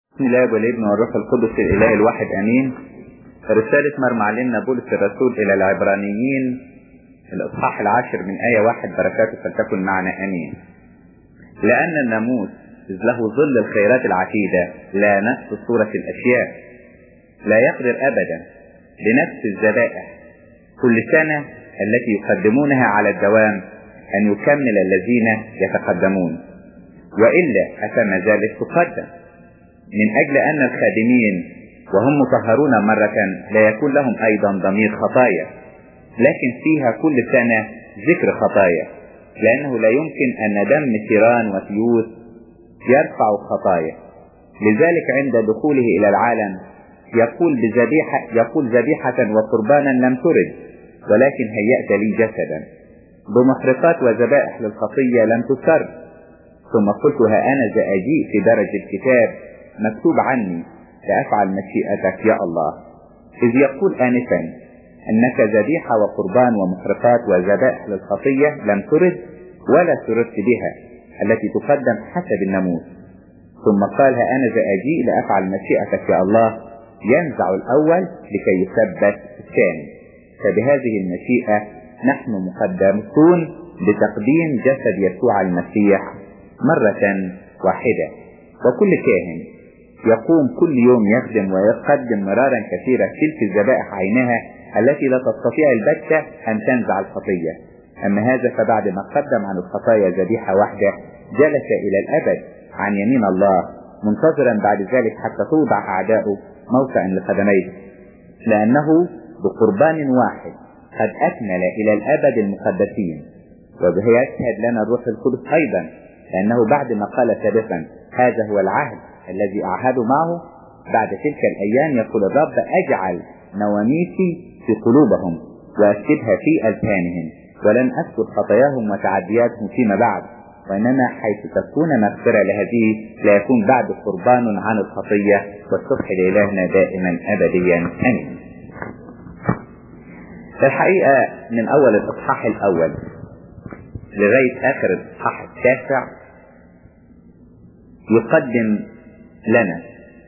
بسم الله والابن والروح القدس الاله الواحد امين رسالة مرمى علمنا بولس الرسول الى العبرانيين الاصحاح العاشر من اية واحد بركاته فلتكن معنا امين لان الناموس اذ له ظل الخيرات العتيدة لا نفس صورة الاشياء لا يقدر ابدا لنفس الذبائح كل سنة التي يقدمونها على الدوام ان يكمل الذين يتقدمون والا افما ذلك تقدم من أجل أن الخادمين وهم مطهرون مرة لا يكون لهم أيضا ضمير خطايا لكن فيها كل سنة ذكر خطايا لأنه لا يمكن أن دم تيران وتيوس يرفع خطايا لذلك عند دخوله إلى العالم يقول بذبيحة يقول ذبيحة وقربانا لم ترد ولكن هيأت لي جسدا بمحرقات وذبائح للخطية لم تسر ثم قلت ها أنا ذا أجيء في درج الكتاب مكتوب عني لأفعل مشيئتك يا الله إذ يقول آنفا أنك ذبيحة وقربان ومحرقات وذبائح للخطية لم ترد ولا سررت بها التي تقدم حسب الناموس ثم قال ها أنا ذا أجيء لأفعل مشيئتك يا الله ينزع الأول لكي يثبت الثاني فبهذه المشيئة نحن مقدمون لتقديم جسد يسوع المسيح مرة واحدة وكل كاهن يقوم كل يوم يخدم ويقدم مرارا كثيرة تلك الذبائح عينها التي لا تستطيع البتة أن تنزع الخطية أما هذا فبعد ما قدم عن الخطايا ذبيحة واحدة جلس إلى الأبد عن يمين الله منتظرا بعد ذلك حتى توضع أعداؤه موطئا لقدميه لأنه بقربان واحد قد أكمل إلى الأبد المقدسين وبه يشهد لنا الروح القدس أيضا لأنه بعد ما قال سابقا هذا هو العهد الذي أعهده معه بعد تلك الأيام يقول الرب أجعل نواميسي في قلوبهم وأسكبها في أذهانهم ولن أسكت خطاياهم وتعدياتهم فيما بعد وإنما حيث تكون مغفرة لهذه لا يكون بعد قربان عن الخطية والصبح لإلهنا دائما أبديا آمين الحقيقة من أول الإصحاح الأول لغاية آخر الإصحاح التاسع يقدم لنا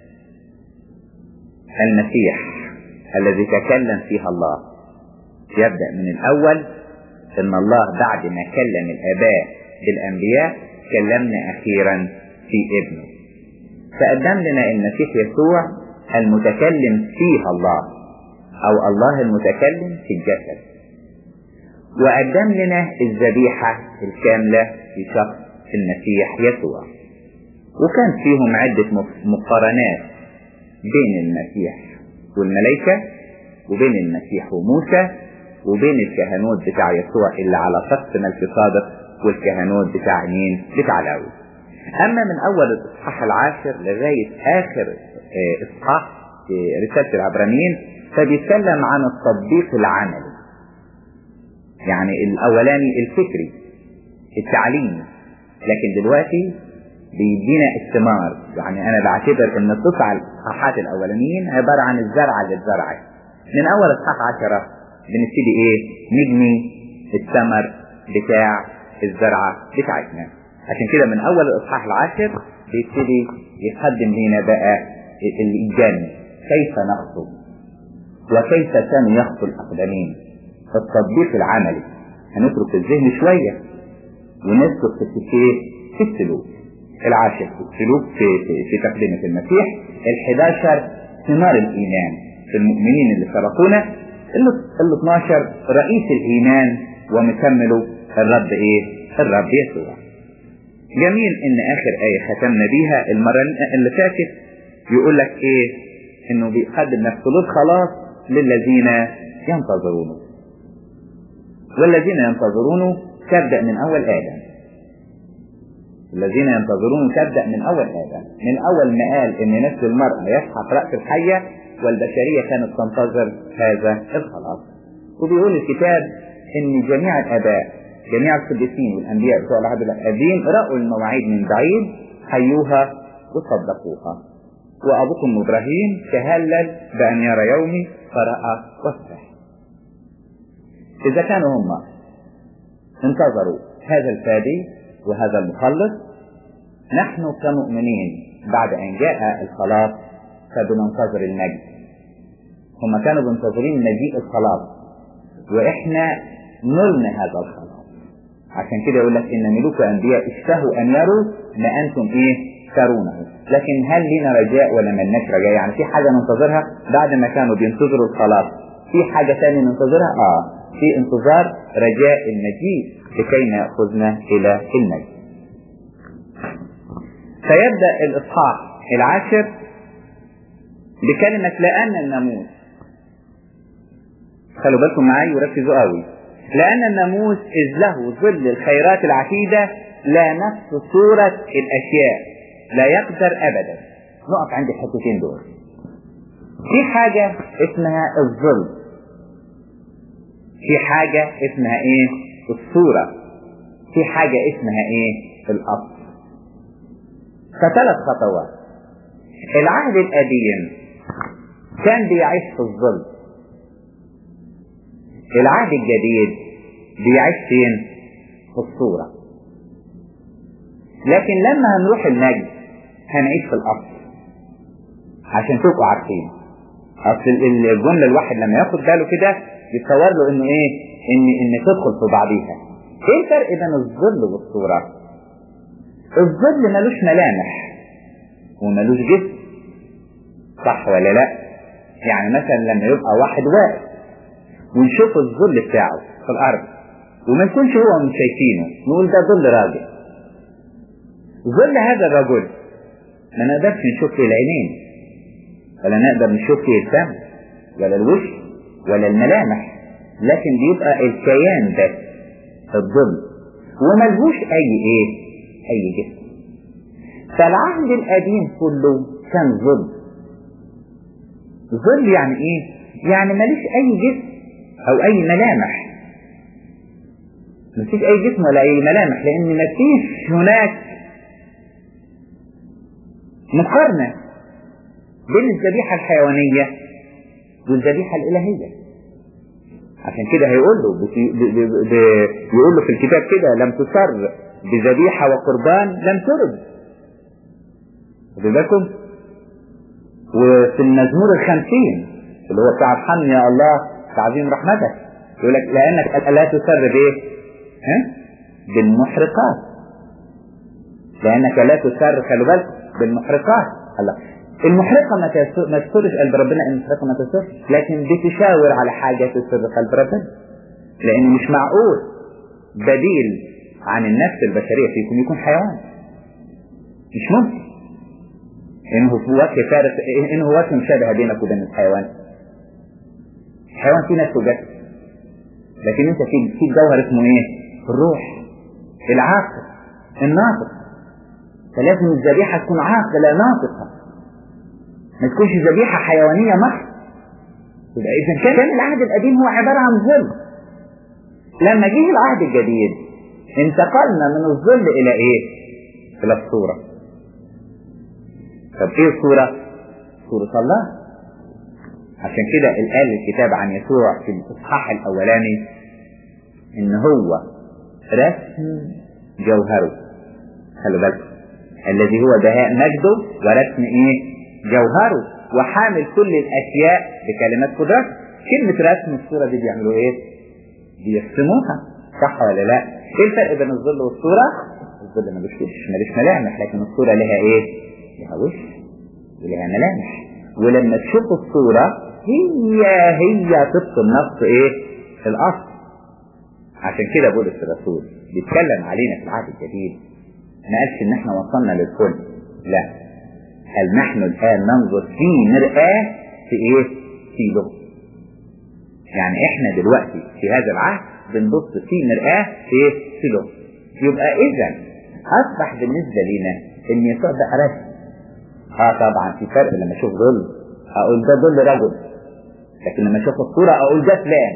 المسيح الذي تكلم فيها الله يبدأ من الأول إن الله بعد ما كلم الآباء بالأنبياء كلمنا أخيرا في ابنه فقدم لنا المسيح يسوع المتكلم فيها الله أو الله المتكلم في الجسد وقدم لنا الذبيحة الكاملة في شخص المسيح يسوع وكان فيهم عدة مقارنات بين المسيح والملائكة وبين المسيح وموسى وبين الكهنوت بتاع يسوع اللي على شخص ملك صادق والكهنوت بتاع مين؟ بتاع لاوي. أما من أول الإصحاح العاشر لغاية آخر إصحاح في رسالة العبرانيين فبيتكلم عن التطبيق العملي. يعني الأولاني الفكري التعليمي لكن دلوقتي بيدينا الثمار يعني انا بعتبر ان التسع الاصحاحات الاولانيين عباره عن الزرعه اللي اتزرعت من اول اصحاح عشرة بنبتدي ايه نجني الثمر بتاع الزرعه بتاعتنا عشان كده من اول الاصحاح العاشر بيبتدي يقدم لنا بقى الجن كيف نخطب وكيف كانوا يخطو الاقدمين التطبيق العملي هنترك الذهن شويه ونسلك في في السلوك العاشر في السلوك في, في, في تقدمة المسيح الحداشر ثمار الإيمان في المؤمنين اللي سبقونا ال 12 رئيس الإيمان ومكمله الرب إيه؟ الرب يسوع. جميل إن آخر آية ختمنا بيها المرة اللي فاتت يقول لك إيه؟ إنه بيقدم نفسه للخلاص للذين ينتظرونه. والذين ينتظرونه تبدأ من أول آدم. الذين ينتظرون تبدأ من أول آدم من أول ما قال إن نسل المرأة يسحق رأس الحية والبشرية كانت تنتظر هذا الخلاص وبيقول الكتاب إن جميع الآباء جميع القديسين والأنبياء بتوع العهد القديم رأوا المواعيد من بعيد حيوها وصدقوها وأبوكم إبراهيم تهلل بأن يرى يومي فرأى وفرح إذا كانوا هم انتظروا هذا الفادي وهذا المخلص نحن كمؤمنين بعد أن جاء الخلاص فبننتظر المجد هم كانوا منتظرين مجيء الخلاص وإحنا نلنا هذا الخلاص عشان كده يقول لك إن ملوك وأنبياء اشتهوا أن يروا ما أنتم إيه ترونه لكن هل لنا رجاء ولا ملناش رجاء يعني في حاجة ننتظرها بعد ما كانوا بينتظروا الخلاص في حاجة ثانية ننتظرها آه في انتظار رجاء المجيء لكي يأخذنا إلى المجد فيبدأ الإصحاح العاشر بكلمة لأن الناموس خلوا بالكم معايا وركزوا قوي لأن الناموس إذ له ظل الخيرات العتيدة لا نفس صورة الأشياء لا يقدر أبدا نقف عند الحتتين دول في حاجة اسمها الظل في حاجة اسمها ايه الصورة في حاجة اسمها ايه الأصل فثلاث خطوات العهد القديم كان بيعيش في الظل العهد الجديد بيعيش فين في الصورة لكن لما هنروح المجد هنعيش في الأصل عشان تبقوا عارفين أصل الجملة الواحد لما ياخد باله كده يتصور له انه ايه ان ان تدخل في بعضيها ايه الفرق بين الظل والصورة الظل ملوش ملامح وملوش جسم صح ولا لا يعني مثلا لما يبقى واحد واقف ونشوف الظل بتاعه في الارض وما يكونش هو مش شايفينه نقول ده ظل راجل ظل هذا الرجل ما نقدرش نشوف فيه العينين ولا نقدر نشوف فيه الفم ولا الوش ولا الملامح لكن بيبقى الكيان ده الظل وملهوش اي ايه اي جسم فالعهد القديم كله كان ظل ظل يعني ايه يعني ماليش اي جسم او اي ملامح مفيش اي جسم ولا اي ملامح لان مفيش هناك مقارنة بين الذبيحة الحيوانية والذبيحة الإلهية عشان كده هيقول له بيقول له في الكتاب كده لم تسر بذبيحة وقربان لم ترد بالكم وفي المزمور الخمسين اللي هو بتاع ارحمني يا الله تعظيم رحمتك يقول لك لانك لا تسر بايه؟ ها؟ بالمحرقات لانك لا تسر خلوا بالك بالمحرقات الله المحرقة ما ما تسرش قلب ربنا المحرقة ما تسرش لكن بتشاور على حاجة تسر قلب ربنا لأن مش معقول بديل عن النفس البشرية فيكم يكون حيوان مش ممكن إنه في وجه فارق إنه وجه مشابه بينك وبين الحيوان الحيوان فيه نفس وجه لكن أنت في في جوهر اسمه إيه؟ الروح العاقل الناطق فلازم الذبيحة تكون عاقلة ناطقة ما تكونش ذبيحة حيوانية محض يبقى إذا كان العهد القديم هو عبارة عن ظل لما جه العهد الجديد انتقلنا من الظل إلى إيه؟ إلى الصورة طب إيه الصورة؟ صورة الله عشان كده قال الكتاب عن يسوع في الإصحاح الأولاني إن هو رسم جوهره خلوا بالكم الذي هو بهاء مجده ورسم إيه؟ جوهره وحامل كل الاشياء بكلمات قدرته كلمة رسم الصورة دي بيعملوا ايه بيرسموها صح ولا لا ايه الفرق بين الظل والصورة الظل ملوش وش ملوش ملامح لكن الصورة لها ايه لها وش ولها ملامح ولما تشوف الصورة هي هي طبق النص ايه الاصل عشان كده بولس الرسول بيتكلم علينا في العهد الجديد ما قالش ان احنا وصلنا للكل لا هل نحن الآن ننظر في مرآة في إيه؟ في لغة. يعني إحنا دلوقتي في هذا العهد بنبص في مرآة في إيه؟ في لغة. يبقى إذا أصبح بالنسبة لنا إن يسوع ده رسم. آه طبعا في فرق لما أشوف ظل أقول ده ظل رجل. لكن لما أشوف الصورة أقول ده فلان.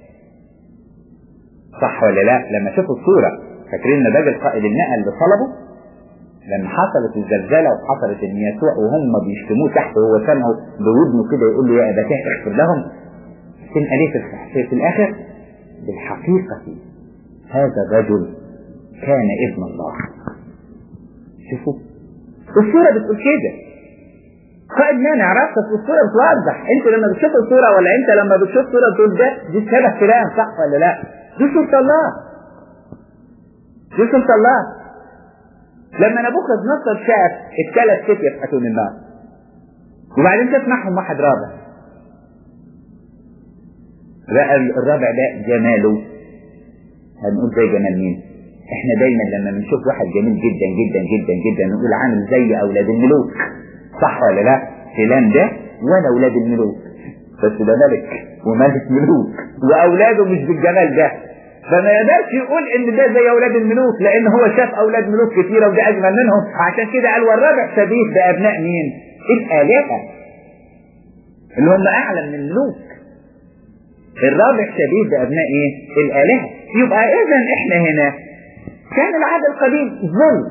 صح ولا لا؟ لما أشوف الصورة فاكرين ان الراجل قائد النقل اللي طلبه لما حصلت الزلزلة وحصلت ان يسوع وهم بيشتموه تحت وهو سامعه بودنه كده يقول له يا ابتاه اغفر لهم تنقل ايه في الاخر بالحقيقة هذا الرجل كان ابن الله شوفوا الصورة بتقول كده قائد مانع راسك الصورة بتوضح انت لما بتشوف الصورة ولا انت لما بتشوف صورة بتقول ده دي شبه فلان صح ولا لا دي صورة الله دي صورة الله لما نبوخذ نصر شاف الثلاث فتية فتحوا من النار وبعدين تسمعهم واحد رابع بقى الرابع ده جماله هنقول زي جمال مين احنا دايما لما بنشوف واحد جميل جدا جدا جدا جدا نقول عامل زي اولاد الملوك صح ولا لا فلان ده ولا اولاد الملوك بس ده ملك وملك ملوك واولاده مش بالجمال ده فما يقدرش يقول ان ده زي اولاد الملوك لان هو شاف اولاد ملوك كثيره وده اجمل منهم عشان كده قال والرابع شبيه بابناء مين الالهه اللي هم اعلى من الملوك الرابع شبيه بابناء ايه الالهه يبقى اذا احنا هنا كان العهد القديم ظلم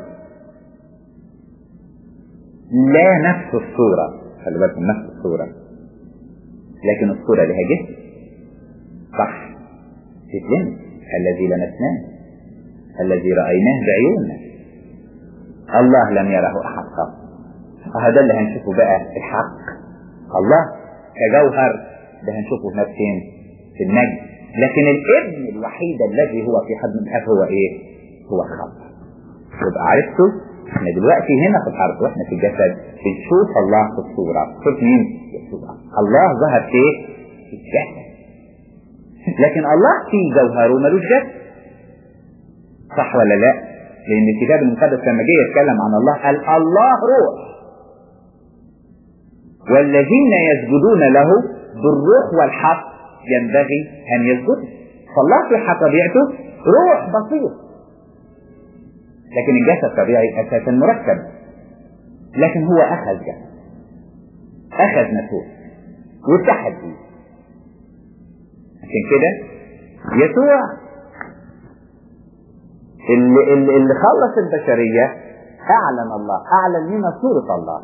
لا نفس الصورة خلي بالكم نفس الصورة لكن الصورة لها جسم صح تتلم الذي لمسناه الذي رأيناه بعيوننا الله لم يره أحد قط فهذا اللي هنشوفه بقى الحق الله كجوهر ده هنشوفه هناك فين في النجم لكن الابن الوحيد الذي هو في حضن الاب هو ايه هو الخبر يبقى عرفتوا احنا دلوقتي هنا في الارض واحنا في الجسد بنشوف الله في الصوره شوف مين يسوع الله ظهر في في الجسد لكن الله في جوهره ملوش جسد صح ولا لا لان الكتاب المقدس لما جه يتكلم عن الله قال الله روح والذين يسجدون له بالروح والحق ينبغي ان يسجدوا فالله في طبيعته روح بسيط لكن الجسد طبيعي اساسا مركب لكن هو اخذ جسد اخذ نفوس واتحد بيه عشان كده يسوع اللي, اللي, اللي خلص البشرية اعلن الله اعلن لنا صورة الله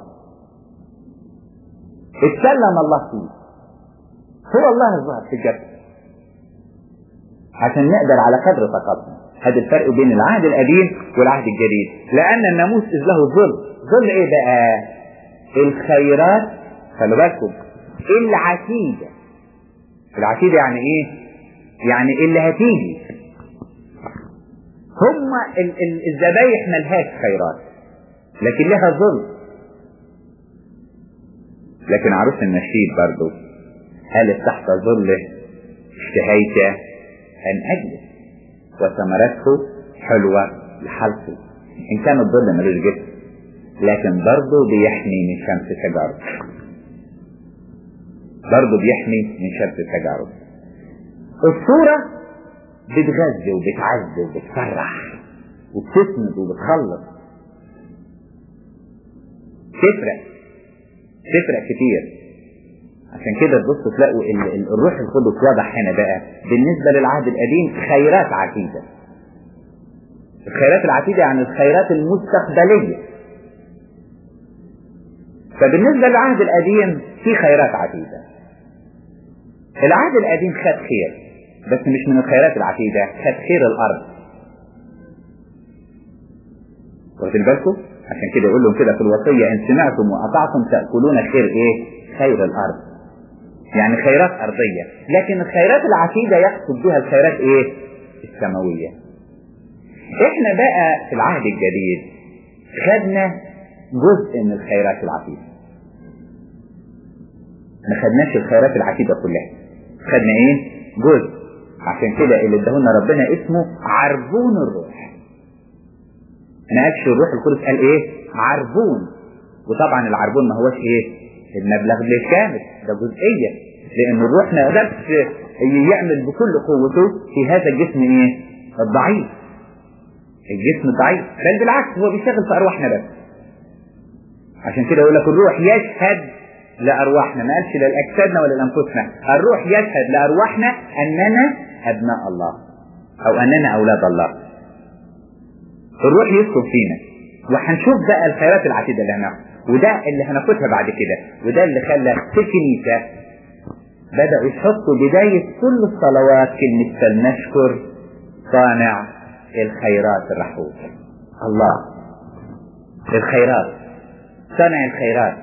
اتكلم الله فيه هو الله الظاهر في الجسد عشان نقدر على قدر طاقتنا هذا الفرق بين العهد القديم والعهد الجديد لأن الناموس إذ له ظل ظل إيه بقى الخيرات خلوا بالكم العتيدة العتيدة يعني إيه يعني اللي هتيجي هم الذبايح ملهاش خيرات لكن لها ظل لكن عروس النشيد برضو قالت تحت ظله اشتهيت أن أجلس وثمرته حلوة لحلقه إن كان الظل ملوش جسم لكن برضه بيحمي من شمس تجارب برضه بيحمي من شمس تجارب الصورة بتغذي وبتعزي وبتفرح وبتسند وبتخلص تفرق تفرق كتير عشان كده تبصوا تلاقوا الروح القدس واضح هنا بقى بالنسبة للعهد القديم خيرات عتيدة الخيرات العتيدة يعني الخيرات المستقبلية فبالنسبة للعهد القديم في خيرات عتيدة العهد القديم خد خير بس مش من الخيرات العتيدة خد خير الأرض واخدين بالكم عشان كده يقول لهم كده في الوصية إن سمعتم وأطعتم تأكلون خير إيه؟ خير الأرض يعني خيرات أرضية لكن الخيرات العتيدة يقصد بها الخيرات إيه السماوية إحنا بقى في العهد الجديد خدنا جزء من الخيرات العتيدة ما خدناش الخيرات العتيدة كلها خدنا إيه جزء عشان كده اللي ادهولنا ربنا اسمه عربون الروح انا قالش الروح القدس قال ايه عربون وطبعا العربون ما هوش ايه المبلغ بالكامل ده جزئية لأن الروح ما قدرش يعمل بكل قوته في هذا الجسم ايه الضعيف الجسم ضعيف بل بالعكس هو بيشتغل في أرواحنا بس عشان كده يقول لك الروح يشهد لأرواحنا ما قالش لا لأجسادنا ولا لأنفسنا الروح يشهد لأرواحنا أننا أبناء الله أو أننا أولاد الله الروح يسكن فينا وهنشوف بقى الخيرات العتيدة اللي هناخدها وده اللي هناخدها بعد كده وده اللي خلى في الكنيسة بدأوا يحطوا بداية كل الصلوات كلمة فلنشكر صانع الخيرات الرحوم الله الخيرات صانع الخيرات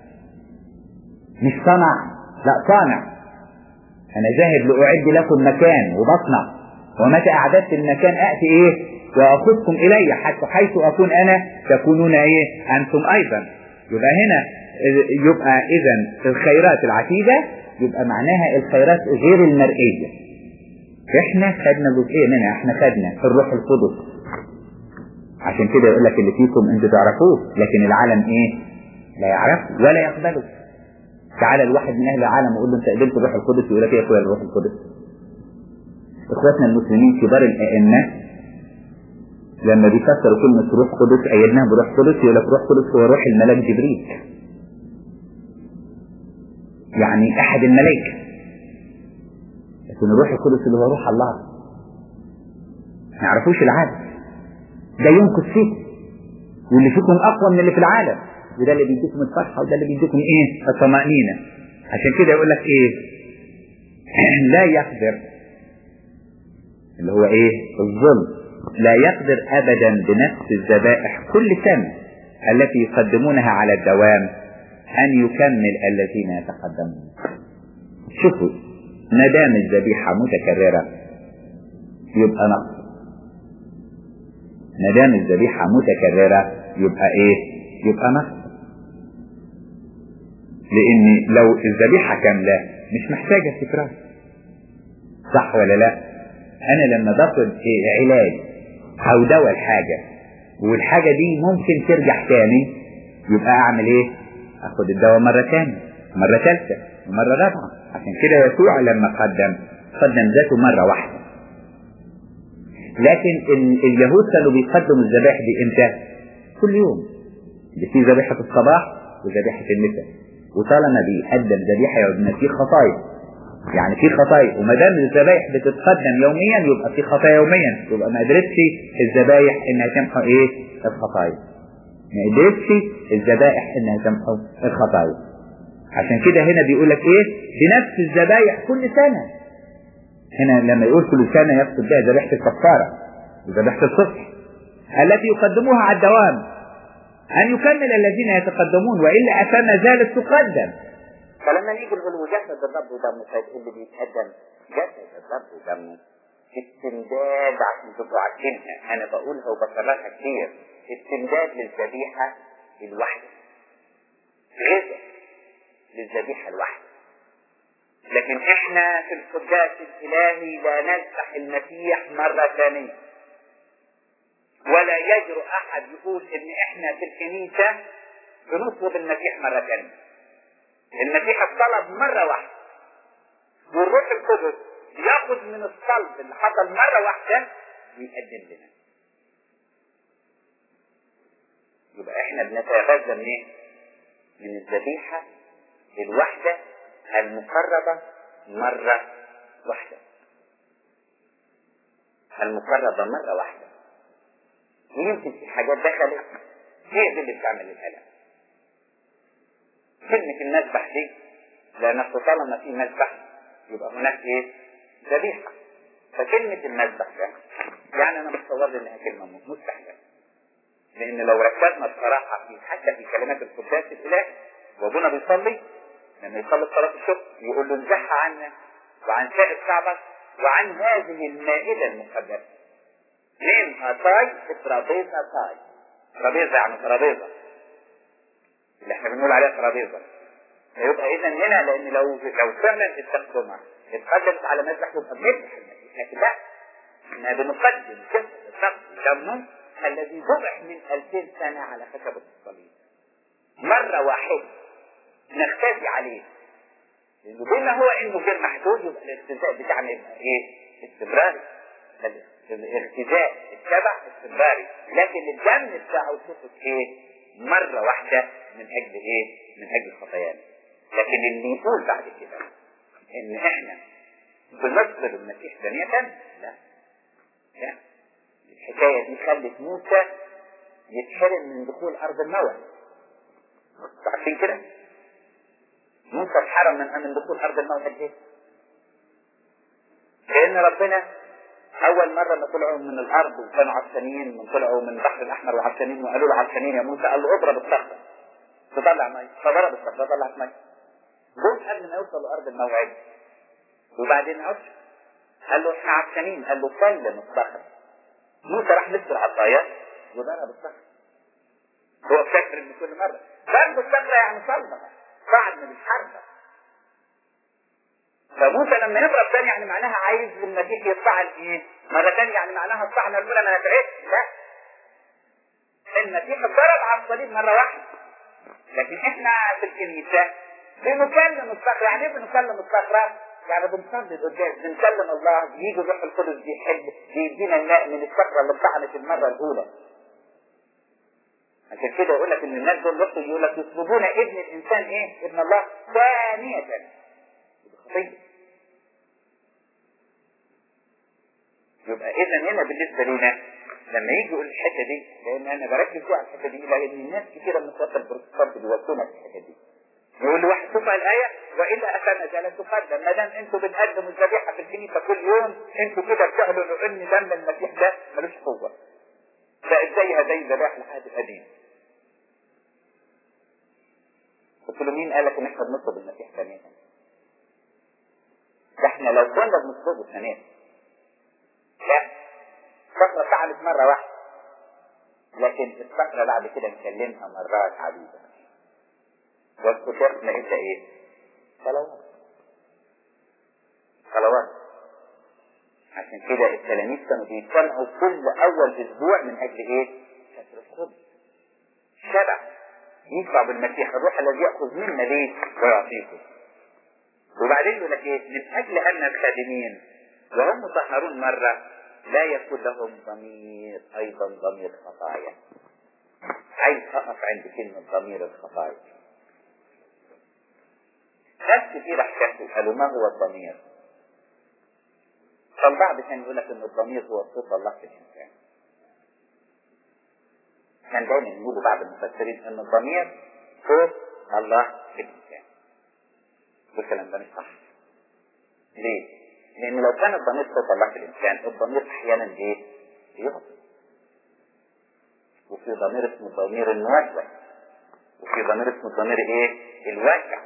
مش صنع لا صانع انا ذاهب لاعد لكم مكان وبصنع ومتى اعددت المكان اتي ايه واخذكم الي حتى حيث اكون انا تكونون ايه انتم ايضا يبقى هنا يبقى اذا الخيرات العتيدة يبقى معناها الخيرات غير المرئية احنا خدنا جزئية منها احنا خدنا الروح القدس عشان كده يقول لك اللي فيكم انتوا تعرفوه لكن العالم ايه لا يعرفه ولا يقبله تعالى الواحد من اهل العالم يقول له انت قبلت الروح القدس يقول لك ايه يا اخويا الروح القدس اخواتنا المسلمين كبار الائمه لما بيفسروا كلمة روح قدس أيدناها بروح قدس يقول لك روح قدس هو روح الملاك جبريل يعني أحد الملائكة لكن الروح القدس اللي هو روح الله ما يعرفوش العالم ده ينقذ فيكم واللي فيكم أقوى من اللي في العالم وده اللي بيديكم الفرحة وده اللي بيديكم إيه الطمأنينة عشان كده يقول لك إيه لا يقدر اللي هو إيه الظلم لا يقدر ابدا بنفس الذبائح كل سنة التي يقدمونها على الدوام ان يكمل الذين يتقدمون شوفوا ما دام الذبيحة متكررة يبقى نقص ما دام الذبيحة متكررة يبقى ايه يبقى نقص لان لو الذبيحة كاملة مش محتاجة تكرار صح ولا لا انا لما باخد إيه علاج او دواء الحاجة والحاجة دي ممكن ترجع تاني يبقى اعمل ايه اخد الدواء مرة تاني مرة ثالثة ومرة رابعة عشان كده يسوع لما قدم قدم ذاته مرة واحدة لكن اليهود كانوا بيقدموا الذبائح دي امتى كل يوم دي في ذبيحة الصباح وذبيحة المساء وطالما بيقدم ذبيحة يبقى في خطايا يعني في خطايا وما دام الذبايح بتتقدم يوميا يبقى في خطايا يوميا يبقى ما قدرتش الذبايح انها تمحو ايه الخطايا ما قدرتش الذبائح انها تمحو الخطايا عشان كده هنا بيقول لك ايه بنفس الذبايح كل سنة هنا لما يقول كل سنة يقصد بها ذبيحة الكفارة وذبيحة الصبح التي يقدموها على الدوام أن يكمل الذين يتقدمون وإلا أفما زالت تقدم فلما نيجي نقول جسد الرب ودمه طيب اللي بيتقدم جسد الرب ودمه استمداد عشان تبقوا عارفينها انا بقولها وبكررها كتير استمداد للذبيحه الواحده غذاء للذبيحه الواحده لكن احنا في القداس الالهي لا نذبح المسيح مره ثانيه ولا يجرؤ احد يقول ان احنا في الكنيسه بنطلب المسيح مره ثانيه المسيح اتصلب مرة واحدة والروح القدس ياخذ من الصلب اللي حصل مرة واحدة ويقدم لنا يبقى احنا بنتغذى من ايه؟ من الذبيحة الواحدة المقربة مرة واحدة المقربة مرة واحدة ويمكن في حاجات دخلت هي دي اللي بتعمل الألم كلمة المذبح دي لأن طالما في مذبح يبقى هناك إيه؟ ذبيحة فكلمة المذبح ده يعني أنا متصور لي إنها كلمة مستحيلة لأن لو ركزنا بصراحة في حتى في كلمات القداس الإلهي وأبونا بيصلي لما يصلي صلاة الشكر يقول له انزحها عنا وعن سائر شعبك وعن هذه المائدة المقدسة مين هاتاي ترابيزة تاي ترابيزة يعني ترابيزة اللي احنا بنقول عليها ترابيزه فيبقى اذا هنا لان لو لو فعلا استخدمها اتقدمت على مذبح يبقى بنذبح المسيح لكن لا احنا بنقدم جسد الشخص دمه الذي ذبح من 2000 سنه على خشبه الصليب مره واحده نختفي عليه لانه بما هو انه غير محدود يبقى الاختزاء بتاعنا يبقى ايه؟ استمراري الاختزاء التبع استمراري لكن الدم بتاعه صفه ايه؟ مرة واحدة من أجل إيه؟ من أجل خطايانا. لكن اللي يقول بعد كده إن إحنا بنصبر المسيح ثانية لا. لا. الحكاية دي خلت موسى يتحرم من دخول أرض الموت. عارفين كده؟ موسى اتحرم من من دخول أرض الموت قد إيه؟ لأن ربنا أول مرة ما طلعوا من الأرض وكانوا عطشانين من طلعوا من البحر الأحمر وعطشانين وقالوا له عطشانين يا موسى قال له اضرب الصخرة تطلع ميه فضرب الصخره طلعت ميه جم قبل ما يوصلوا ارض الموعد وبعدين عطش قال له احنا عطشانين قال له سلم الصخره موسى راح مسك العصايه وضرب الصخره هو فاكر ان كل مره ضرب الصخره يعني صلبه صعد من الحربه فموسى لما يضرب تاني يعني معناها عايز المسيح يطعن ايه؟ مرة تانية يعني معناها الطعنة الأولى ما نفعتش لا المسيح اتضرب على الصليب مرة واحدة لكن احنا في الكنيسة بنكلم الصخرة يعني ايه بنكلم الصخرة؟ يعني بنصلي القداس بنكلم الله يجي الروح القدس بيحب بيدينا الماء من الصخرة اللي اتطعنت المرة الأولى عشان كده يقول لك ان الناس دول وقت يقول لك يطلبون ابن الانسان ايه؟ ابن الله ثانية خطية يبقى اذا هنا بالنسبة لنا لما يجي يقول الحتة دي لان انا بركز على الحتة دي لان الناس كثيرة من فترة البروتستانت بيوصونا في الحتة دي يقول لواحد تقرا الآية وإلا أتانا لا تقدم ما دام أنتوا بتقدموا الذبيحة في الكنيسة كل يوم أنتوا كده بتعلنوا إن دم المسيح ده ملوش قوة فإزاي زي ذبائح العهد القديم قلت له مين قالك إن إحنا بنطلب المسيح ثانية؟ ده إحنا لو كنا بنطلبه ثانية لا الصخرة فعلت مرة واحدة لكن الصخرة بعد كده نكلمها مرات عديدة واكتشفنا انت ايه صلوات صلوات عشان كده التلاميذ كانوا بيجتمعوا كل اول اسبوع من اجل ايه كسر الخبز شبع يدفع بالمسيح الروح الذي ياخذ منا ليه ويعطيكم وبعدين يقول لك ايه من اجل ان الخادمين وهم مطهرون مره لا يكون لهم ضمير ايضا ضمير خطايا عايز اقف عند كلمه ضمير الخطايا ناس كتير احكوا قالوا ما هو الضمير فالبعض كان يقول لك ان الضمير هو صوت الله في الانسان كان دايما يقولوا بعض المفسرين ان الضمير صوت الله في الانسان والكلام ده مش صح ليه؟ لان لو كان الضمير صوت الله في الانسان الضمير احيانا ايه؟ يغضب وفي ضمير اسمه الضمير الموجه وفي ضمير اسمه الضمير ايه؟ الواجع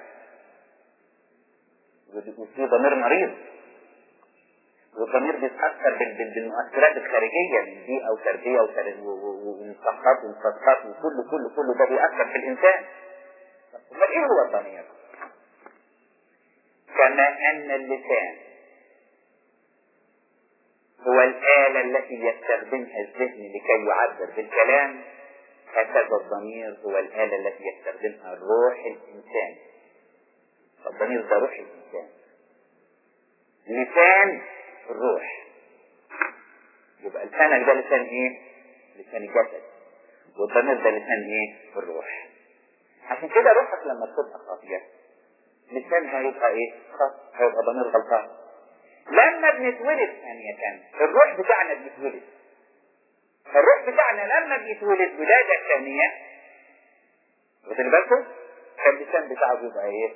وفي ضمير مريض والضمير بيتأثر بالمؤثرات الخارجية من بيئة وتربية ومصحات ومصحات وكل كل كل ده بيأثر في الإنسان أمال إيه هو الضمير؟ كما أن اللسان هو الآلة التي يستخدمها الذهن لكي يعبر بالكلام هكذا الضمير هو الآلة التي يستخدمها الروح الإنساني الضمير ده روح الإنسان لسان الروح يبقى لسانك ده لسان ايه؟ لسان الجسد والضمير ده لسان ايه؟ الروح عشان كده روحك لما تبقى خاطية لسان هيبقى ايه؟ خاطئ هيبقى ضمير غلطان لما بنتولد ثانية الروح بتاعنا بيتولد الروح بتاعنا لما بيتولد ولادة ثانية واخدين بالكم؟ فاللسان بتاعه بيبقى ايه؟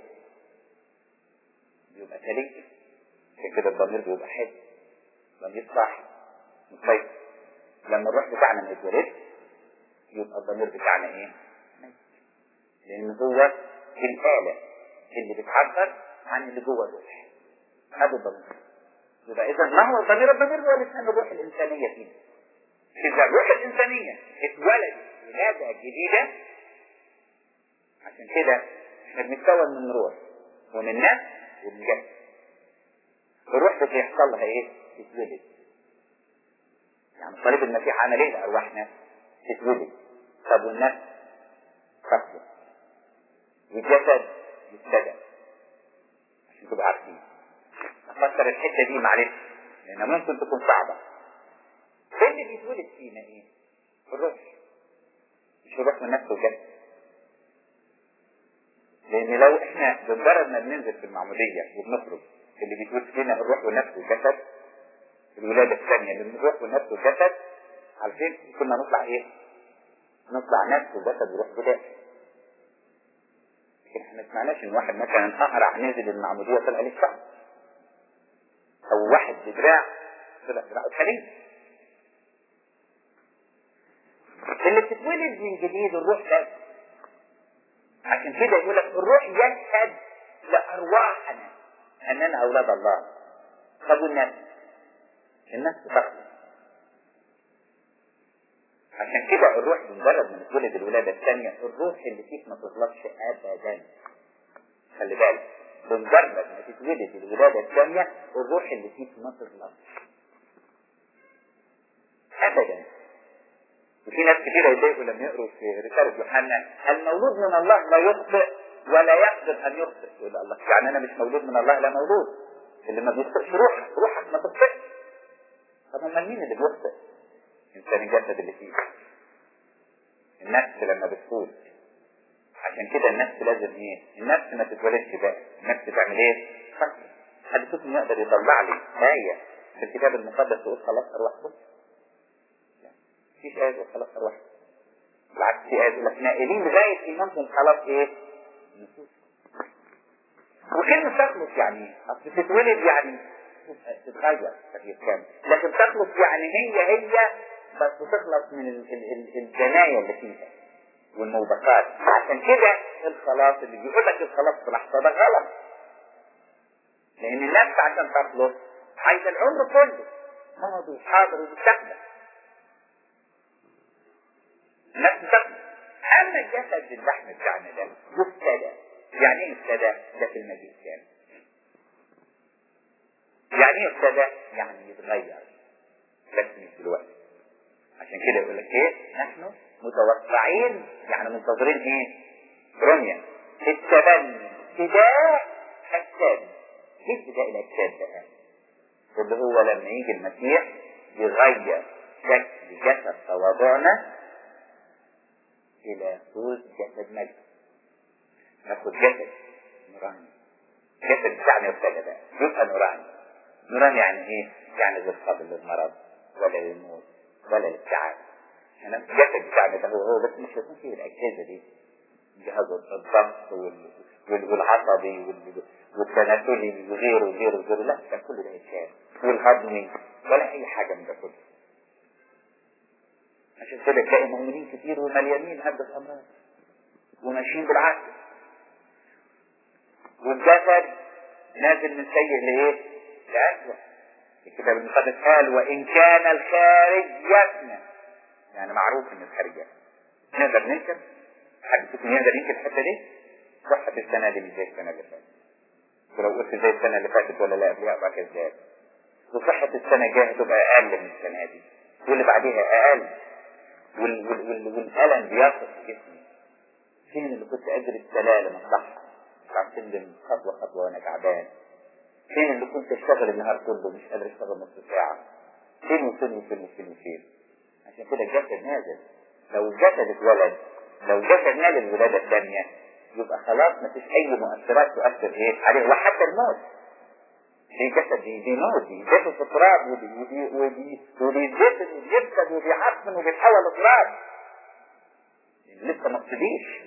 بيبقى سليم عشان كده الضمير بيبقى حلو ضمير صاحي مسيطر لما الروح بتاعنا ما يتولدش يبقى الضمير بتاعنا ايه؟ لان هو الآلة اللي بتعبر عن اللي جوه الروح هذا الضمير يبقى اذا ما هو الضمير الضمير هو لسان الروح الانسانية فيه اذا الروح الانسانية اتولدت ولادة جديدة عشان كده احنا بنتكون من روح ومن نفس ومن جسد الروح بيحصل لها ايه؟ تتولد يعني صليب المسيح عمل ايه لارواحنا؟ تتولد طب والنفس تخلق والجسد يبتدأ عشان تبقوا عارفين افكر الحته دي معلش لانها ممكن تكون صعبه ايه اللي بيتولد فينا ايه؟ الروح مش الروح من نفسه الجسد لان لو احنا بمجرد ما بننزل في المعموديه وبنخرج اللي بيتولد فينا الروح والنفس والجسد الولادة الثانية من الروح والنفس والجسد عارفين كنا نطلع ايه؟ نطلع نفس وجسد وروح جداد لكن احنا ما سمعناش ان واحد مثلا اقرع نزل المعمودية طلع ليه شعر او واحد بدراع طلع دراعه سليم اللي بتتولد من جديد الروح ده عشان كده يقول لك الروح يشهد لأرواحنا أننا أولاد الله طب والنفس النفس تخلص عشان كده الروح بمجرد ما تتولد الولادة الثانية الروح اللي فيك ما تغلطش أبدا خلي بالك بمجرد ما تتولد الولادة الثانية الروح اللي فيك ما تغلطش أبدا وفي ناس كثيرة يضايقوا لما يقروا في رسالة يوحنا المولود من الله لا يخطئ ولا يقدر أن يخطئ يقول الله يعني أنا مش مولود من الله لا مولود اللي ما بيخطئش روحك روحك ما تخطئش طب امال مين اللي بيخطئ؟ إنسان الجسد اللي فيه النفس لما بتفوت عشان كده النفس لازم ايه؟ النفس ما تتولدش بقى النفس تعمل ايه؟ فكر حد فيكم يقدر يطلع لي آية في الكتاب المقدس تقول خلاص أرواحكم؟ مفيش آية تقول خلاص أرواحكم بالعكس في آية تقول لك نائلين لغاية إيمانكم خلاص إيه؟ نفوس وكلمة تخلص يعني ايه؟ أصل تتولد يعني تتغير تغيير كامل لكن تخلص يعني هي هي بس تخلص من ال ال ال الجناية اللي فيها والموبقات عشان كده الخلاص اللي بيقول لك الخلاص في لحظة ده غلط لأن النفس عشان تخلص عايزة العمر كله ماضي وحاضر ومستقبل النفس تخلص أما الجسد اللحم بتاعنا ده يفتدى يعني ايه يفتدى؟ ده في المجيء الثاني يعني ايه ابتدى؟ يعني يتغير بس مش دلوقتي عشان كده يقول لك ايه؟ نحن متوقعين يعني منتظرين ايه؟ رمية التبني ابتداء الثاني ايه ابتداء الاجساد بقى؟ اللي هو لما يجي المسيح يغير شكل جسد تواضعنا الى صورة جسد مجد ناخد جسد نوراني جسد بتاعنا ابتدى بقى يبقى نوراني نوران يعني ايه؟ يعني غير قابل للمرض ولا للموت ولا للتعب. انا الجسد بتاعنا ده هو هو بس مش هيكون فيه الاجهزه دي. جهاز الضغط وال... وال... والعصبي وال... والتناسلي وغيره وغيره وغيره لا ده كل ده يتشال والهضمي ولا اي حاجه من ده كله. عشان كده تلاقي مؤمنين كتير ومليانين هبة امراض وماشيين بالعكس والجسد نازل من سيء لايه؟ لأسوأ الكتاب المقدس قال وإن كان الخارج يفنى يعني معروف إن الخارج يفنى نقدر ننكر حد فيكم يقدر ينكر الحتة دي؟ صحة السنة دي مش زي السنة اللي فاتت ولو قلت زي السنة اللي فاتت ولا لا قبلها أبقى كذاب وصحة السنة الجاية تبقى أقل من السنة دي واللي بعديها أقل وال وال وال والألم بياخد في جسمي فين اللي كنت أجري السلالم الصح عم تندم خطوة خطوة وأنا تعبان فين اللي كنت اشتغل النهار كله مش قادر اشتغل نص ساعة فين وفين وفين وفين وفين عشان كده الجسد نازل لو الجسد اتولد لو الجسد نال الولادة الثانية يبقى خلاص ما فيش أي مؤثرات تؤثر إيه عليه وحتى الموت في جسد بيموت بيجسد في التراب وبيتجسد وبيفسد وبيعفن وبيتحول لتراب لسه ما ابتديش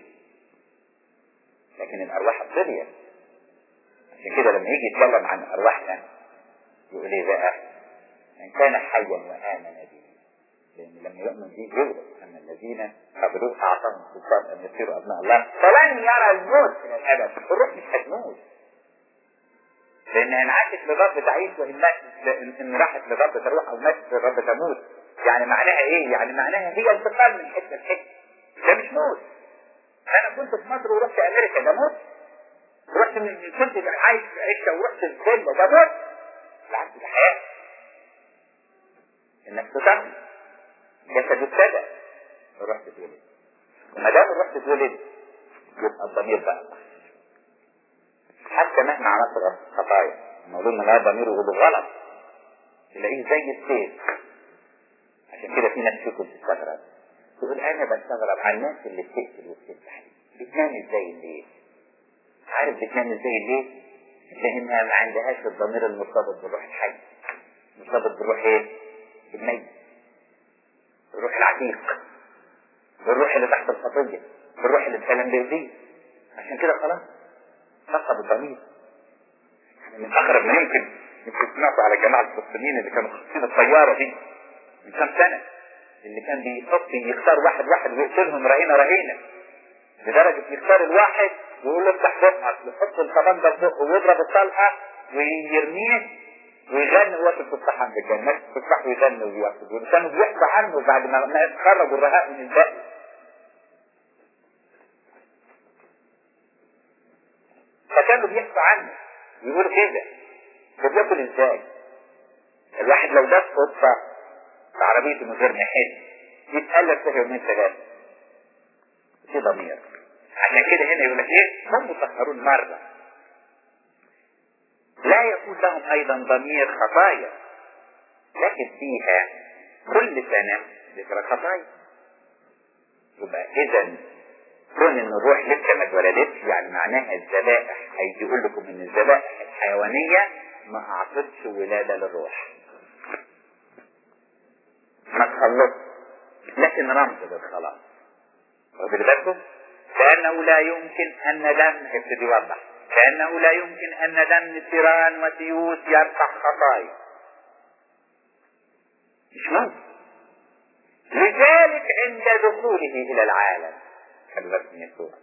لكن الأرواح ابتديت عشان كده لما يجي يتكلم عن أرواحنا يقول إيه بقى؟ من كان حيا وآمن به لأن لما يؤمن به يورث أما الذين قبلوه أعطاهم سلطان أن يصيروا أبناء الله فلن يرى الموت إلى الأبد الروح مش هتموت لأن إن عاشت للرب تعيش وإن ماتت إن راحت للرب تروح أو ماتت للرب تموت يعني معناها إيه؟ يعني معناها هي انتقال من حتة لحتة ده مش موت أنا كنت في مصر ورحت أمريكا ده موت رحت من كنت عايش في عيشة ورحت الفيلا ده موت بالعكس ده حياة انك تتعمل جسد ابتدى الروح تتولد وما دام الروح تتولد يبقى الضمير بقى حتى مهما عملت خطايا الموضوع من هذا ضميره يقول غلط تلاقيه زي السيف عشان كده في ناس فيكم تستغرب تقول انا بستغرب على الناس اللي بتقتل وبتذبح بتنام ازاي الليل عارف بتنام ازاي الليل لانها ما عندهاش الضمير المرتبط بالروح الحي مرتبط بالروح ايه الميت الروح العتيق بالروح اللي تحت الخطية بالروح اللي اتكلم بيزيد عشان كده خلاص فقد الضمير يعني من اقرب ما يمكن يمكن سمعتوا على جماعة الفلسطينيين اللي كانوا خاصين الطيارة دي من كام سنة اللي كان بيحط يختار واحد واحد ويقتلهم رهينة رهينة لدرجة يختار الواحد ويقول له افتح بقك يحط الكمان ده في بقه ويضرب الطلقة ويرميه ويغني وقت التفاح عند الجنة التفاح ويغني وياخد وكانوا بيحكوا عنه بعد ما ما خرجوا الرهاء من الباقي فكانوا بيحكوا عنه يقولوا كده ده بياكل ازاي الواحد لو داس قطة في عربيته من غير ما يحس يتقلب فيها يومين ثلاثة في ضمير عشان كده هنا يقول لك ايه هم مسخرون مرة لا يكون لهم ايضا ضمير خطايا لكن فيها كل سنة ذكرى خطايا يبقى اذا كون ان الروح لسه ما اتولدتش يعني معناها الذبائح هيجي يقول لكم ان الذبائح الحيوانية ما اعطتش ولادة للروح ما تخلص لكن رمز للخلاص واخد بالكم لانه لا يمكن ان دم ابتدي يوضح لانه لا يمكن ان دم تيران وتيوس يرفع خطايا مش ممكن لذلك عند دخوله الى العالم خلي بالك من الصورة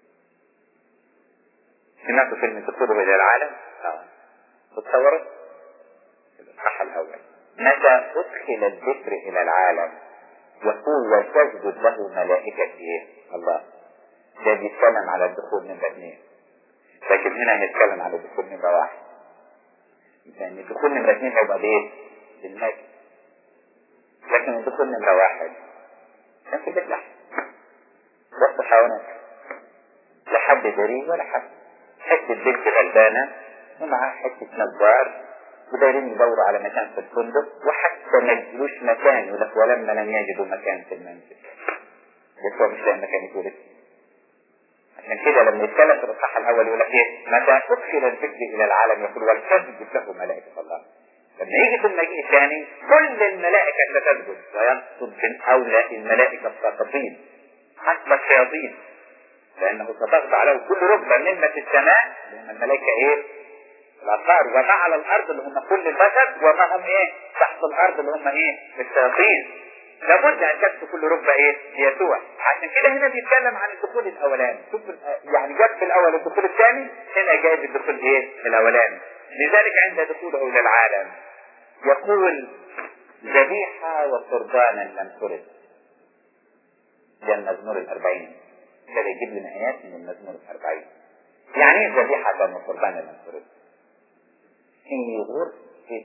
سمعتوا كلمة دخوله الى العالم؟ اه تتصوروا؟ الصح الاول متى ادخل الذكر الى العالم يقول وتسجد له ملائكة ايه؟ الله ده بيتكلم على الدخول نمرة اثنين لكن هنا هنتكلم على الدخول نمرة واحد لأن الدخول نمرة اثنين هيبقى بإيه؟ بالمجد لكن الدخول نمرة واحد كان في بيت لحم وسط حيوانات لا حد جريء ولا حد حتة بنت غلبانة ومعاه حتة نجار ودايرين يدوروا على مكان في الفندق وحتى ما يجدوش مكان يقول لك ولما لم يجدوا مكان في المنزل يسوع مش لاقي مكان يتولد عشان كده لما يتكلم في الاصحاح الاول يقول لك ايه متى ادخل الفكر الى العالم يقول ولتسجد له ملائكه الله لما يجي في المجيء الثاني كل الملائكه ستسجد ويقصد من اولى الملائكه الساقطين حتى الشياطين لانه ستخضع عليه كل ركبه مما في السماء لان الملائكه ايه الأطهار وما على الأرض اللي هم كل البشر وما هم إيه تحت الأرض اللي هم إيه الشياطين لابد أن تكفي كل ركبة إيه يسوع عشان كده هنا بيتكلم عن الدخول الأولاني شوف يعني جاب في الأول الدخول الثاني هنا جايب الدخول إيه الأولاني لذلك عند دخوله إلى العالم يقول ذبيحة وقربانا لم ترد ده المزمور الأربعين ده يجيب لنا آيات من المزمور الأربعين يعني ايه ذبيحة وقربانا لم ترد في غرفة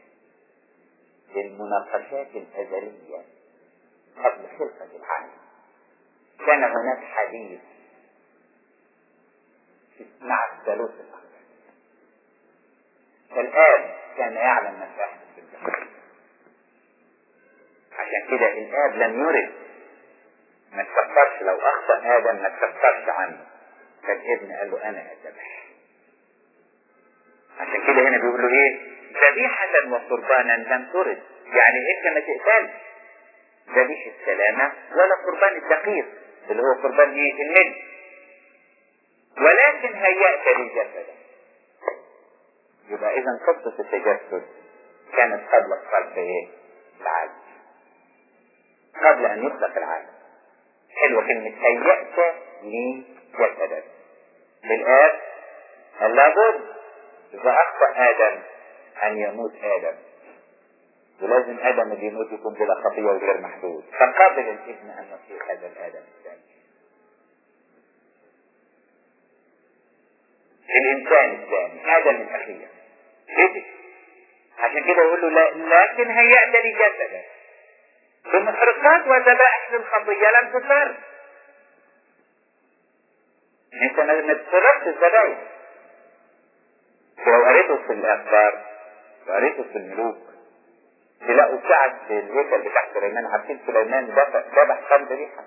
المناقشات الأزلية قبل خلقة العالم كان هناك حديث مع الثالوث الأخر فالآب كان يعلم ما سيحدث في الجنة عشان كده الآب لم يرد ما تفكرش لو أخطأ آدم ما تفكرش عنه فالابن قال له أنا أذبح عشان كده هنا بيقول له ايه ذبيحة وقربانا لم ترد يعني انت ما تقتلش ذبيح السلامة ولا قربان الدقيق اللي هو قربان ايه المد ولكن هيأت لي جسدا يبقى اذا قصة التجسد كانت قبل خلق ايه العالم قبل ان يخلق العالم حلوة كلمة هيأت لي جسدا للآب لابد إذا أخطأ آدم أن يموت آدم ولازم آدم اللي يموت يكون بلا خطية وغير محدود فقابل الابن أن يصير هذا الآدم الثاني الإنسان الثاني آدم الأخير كده عشان كده يقول له لا لكن هيأت لي جسدا بمحرقات وذبائح للخطية لم تفر انت ما تفرقش الذبائح لو قريته في الأخبار وقريته في الملوك تلاقوا ساعة الهيكل بتاع سليمان عارفين سليمان ذبح كم ذبيحة؟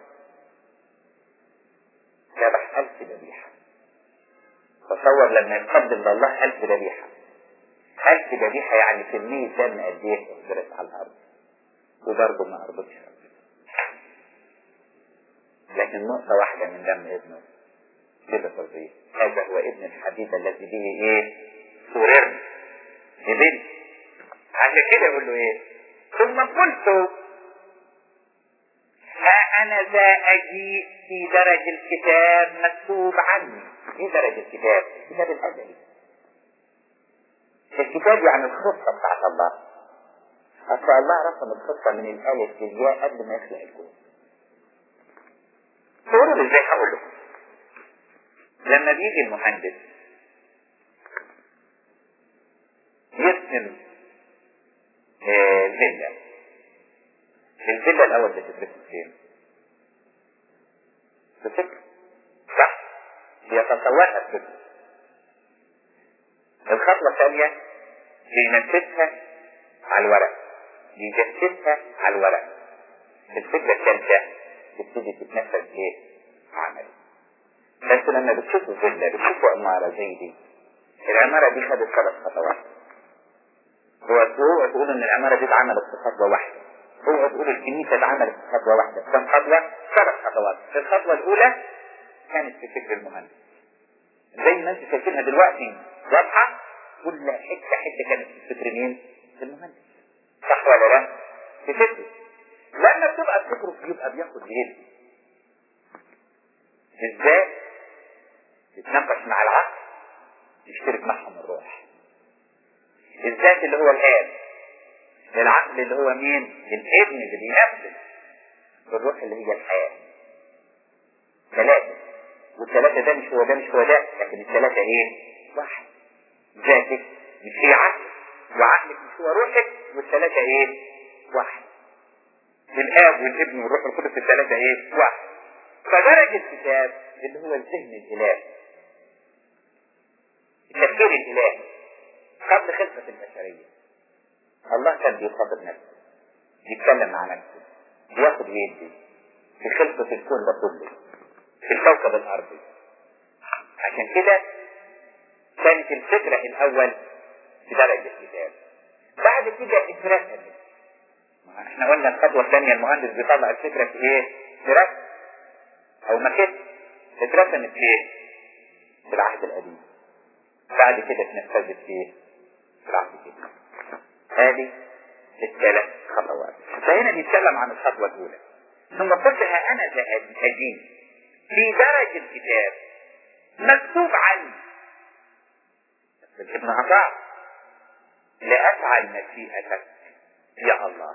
ذبح ألف ذبيحة تصور لما يقدم لله ألف ذبيحة ألف ذبيحة يعني كمية دم قد إيه أهدرت على الأرض وبرضه ما أرضتش لكن نقطة واحدة من دم ابنه كده ترضيه هذا هو ابن الحبيب الذي به ايه سرر ببنت عشان كده يقول له ايه ثم قلت ها انا ذا اجيء في درج الكتاب مكتوب عني ايه درج الكتاب الكتاب الازلي الكتاب يعني الخطة بتاعت الله اصل الله رسم الخطة من الالف للياء قبل ما يخلق الكون تقولوا ازاي هقول لكم لما بيجي المهندس يرسم فيلا الفيلا الاول بتترسم فين في فكر صح بيتصورها الفكر الخطوة الثانية بينفذها على الورق بيجسدها على الورق الفكرة الثالثة تبتدي تتنفذ ايه عملي بس لما بتشوفوا فيلا بتشوفوا عمارة زي دي العمارة دي خدت ثلاث خطوات هو اوعى تقول ان العمارة دي اتعملت في خطوة واحدة اوعى تقول الكنيسة اتعملت في خطوة واحدة كم خطوة؟ ثلاث خطوات الخطوة الأولى كانت في فكر المهندس زي ما انت شايفينها دلوقتي واضحة كل حتة حتة كانت في فكر مين؟ في المهندس صح ولا لا؟ في فكره لما بتبقى فكره بيبقى بياخد بيد ازاي؟ يتناقش مع العقل يشترك معهم الروح الذات اللي هو الآب العقل اللي هو مين؟ الابن اللي بينفذ الروح اللي هي الحياة ثلاثة والثلاثة ده مش هو ده مش هو ده لكن الثلاثة ايه؟ واحد ذاتك مش هي عقل وعقلك مش هو روحك والثلاثة ايه؟ واحد الآب والابن والروح القدس الثلاثة ايه؟ واحد فدرج الكتاب اللي هو الذهن الإلهي التفكير الإلهي قبل خلقة البشرية الله كان بيخاطب نفسه يتكلم مع نفسه بياخد ويدي في خلقة الكون ده كله في الكوكب الأرضي عشان كده كانت الفكرة الأول في درجة الكتاب بعد كده اترسمت احنا قلنا الخطوة الثانية المهندس بيطلع الفكرة في ايه؟ في رسم أو ماكيت اترسمت في ايه؟ في العهد القديم بعد كده اتنفذت في ايه؟ في العهد الجديد هذه الثلاث خطوات فهنا بيتكلم عن الخطوة الأولى ثم قلت ها أنا هجين في درج الكتاب مكتوب عني ابن عطاء لأفعل مشيئتك يا الله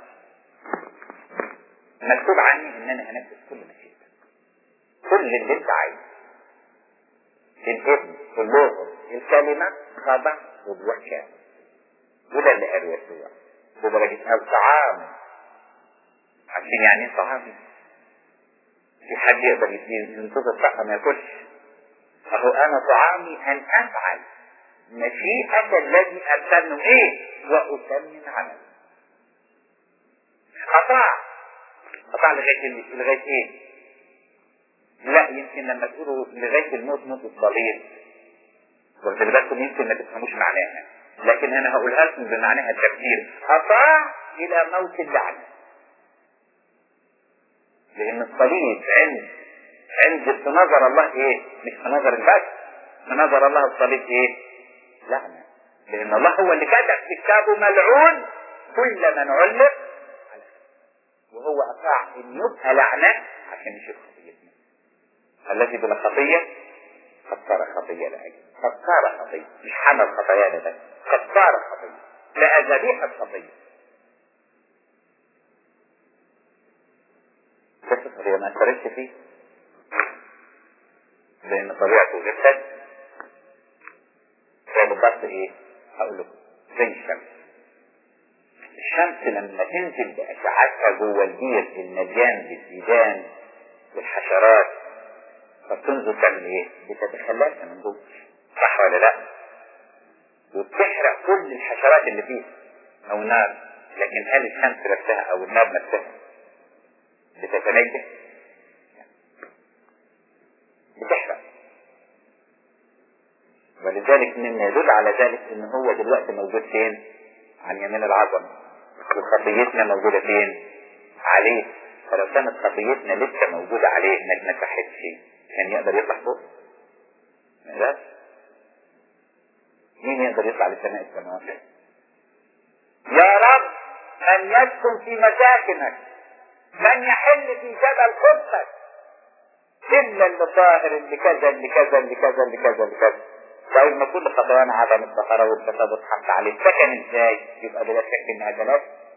مكتوب عني ان انا هنفذ كل مشيئتك كل اللي انت عايزه الابن اللغة الكلمة خضع وبوحشة وده اللي قال يسوع بدرجة أو طعام عشان يعني ايه طعام في حد يقدر ينتظر صحة ما ياكلش أهو أنا طعامي أن أفعل مشيئة الذي أرسلني إيه وأتمم عملي أطاع أطاع لغاية لغاية إيه لا يمكن لما تقولوا لغاية الموت موت الصليب واخد بالكم يمكن ما تفهموش معناها لكن انا هقولها لكم بمعناها التفسير اطاع الى موت اللعنة لان الصليب عند عند في نظر الله ايه مش في نظر البشر في نظر الله الصليب ايه لعنة لان الله هو اللي كتب في كتابه ملعون كل من علق وهو اطاع ان يبقى لعنة عشان يشوف خطيتنا الذي بلا خطية قد صار خطية لأجل قد صار خطية مش حمل خطايانا بس قد صار خطية لا ذبيحة خطية بس الطبيعة ما أثرتش فيه لأن طبيعته جسد هي بالضبط إيه؟ هقول لكم زي الشمس الشمس لما تنزل بأشعتها جوه البير المليان بالديدان والحشرات فبتنزل تعمل ايه؟ بتتخلصها من جوه صح ولا لا؟ وبتحرق كل الحشرات اللي فيها او النار لكن هل الشمس نفسها او النار نفسها بتتنجس؟ بتحرق ولذلك مما يدل على ذلك ان هو دلوقتي موجود فين؟ عن يمين العظمه وخطيتنا موجوده فين؟ عليه فلو كانت خطيتنا لسه موجوده عليه ما اتمسحتش كان يقدر يطلع فوق بس مين يقدر يطلع لسماء السماوات يا رب من يسكن في مساكنك من يحل في جبل قدسك إلا اللي ظاهر اللي كذا اللي كذا اللي كذا اللي كذا اللي كذا طيب ما كل خطايانا عدم الطهارة والتسابق حتى عليه سكن ازاي يبقى بلا شك انها جلال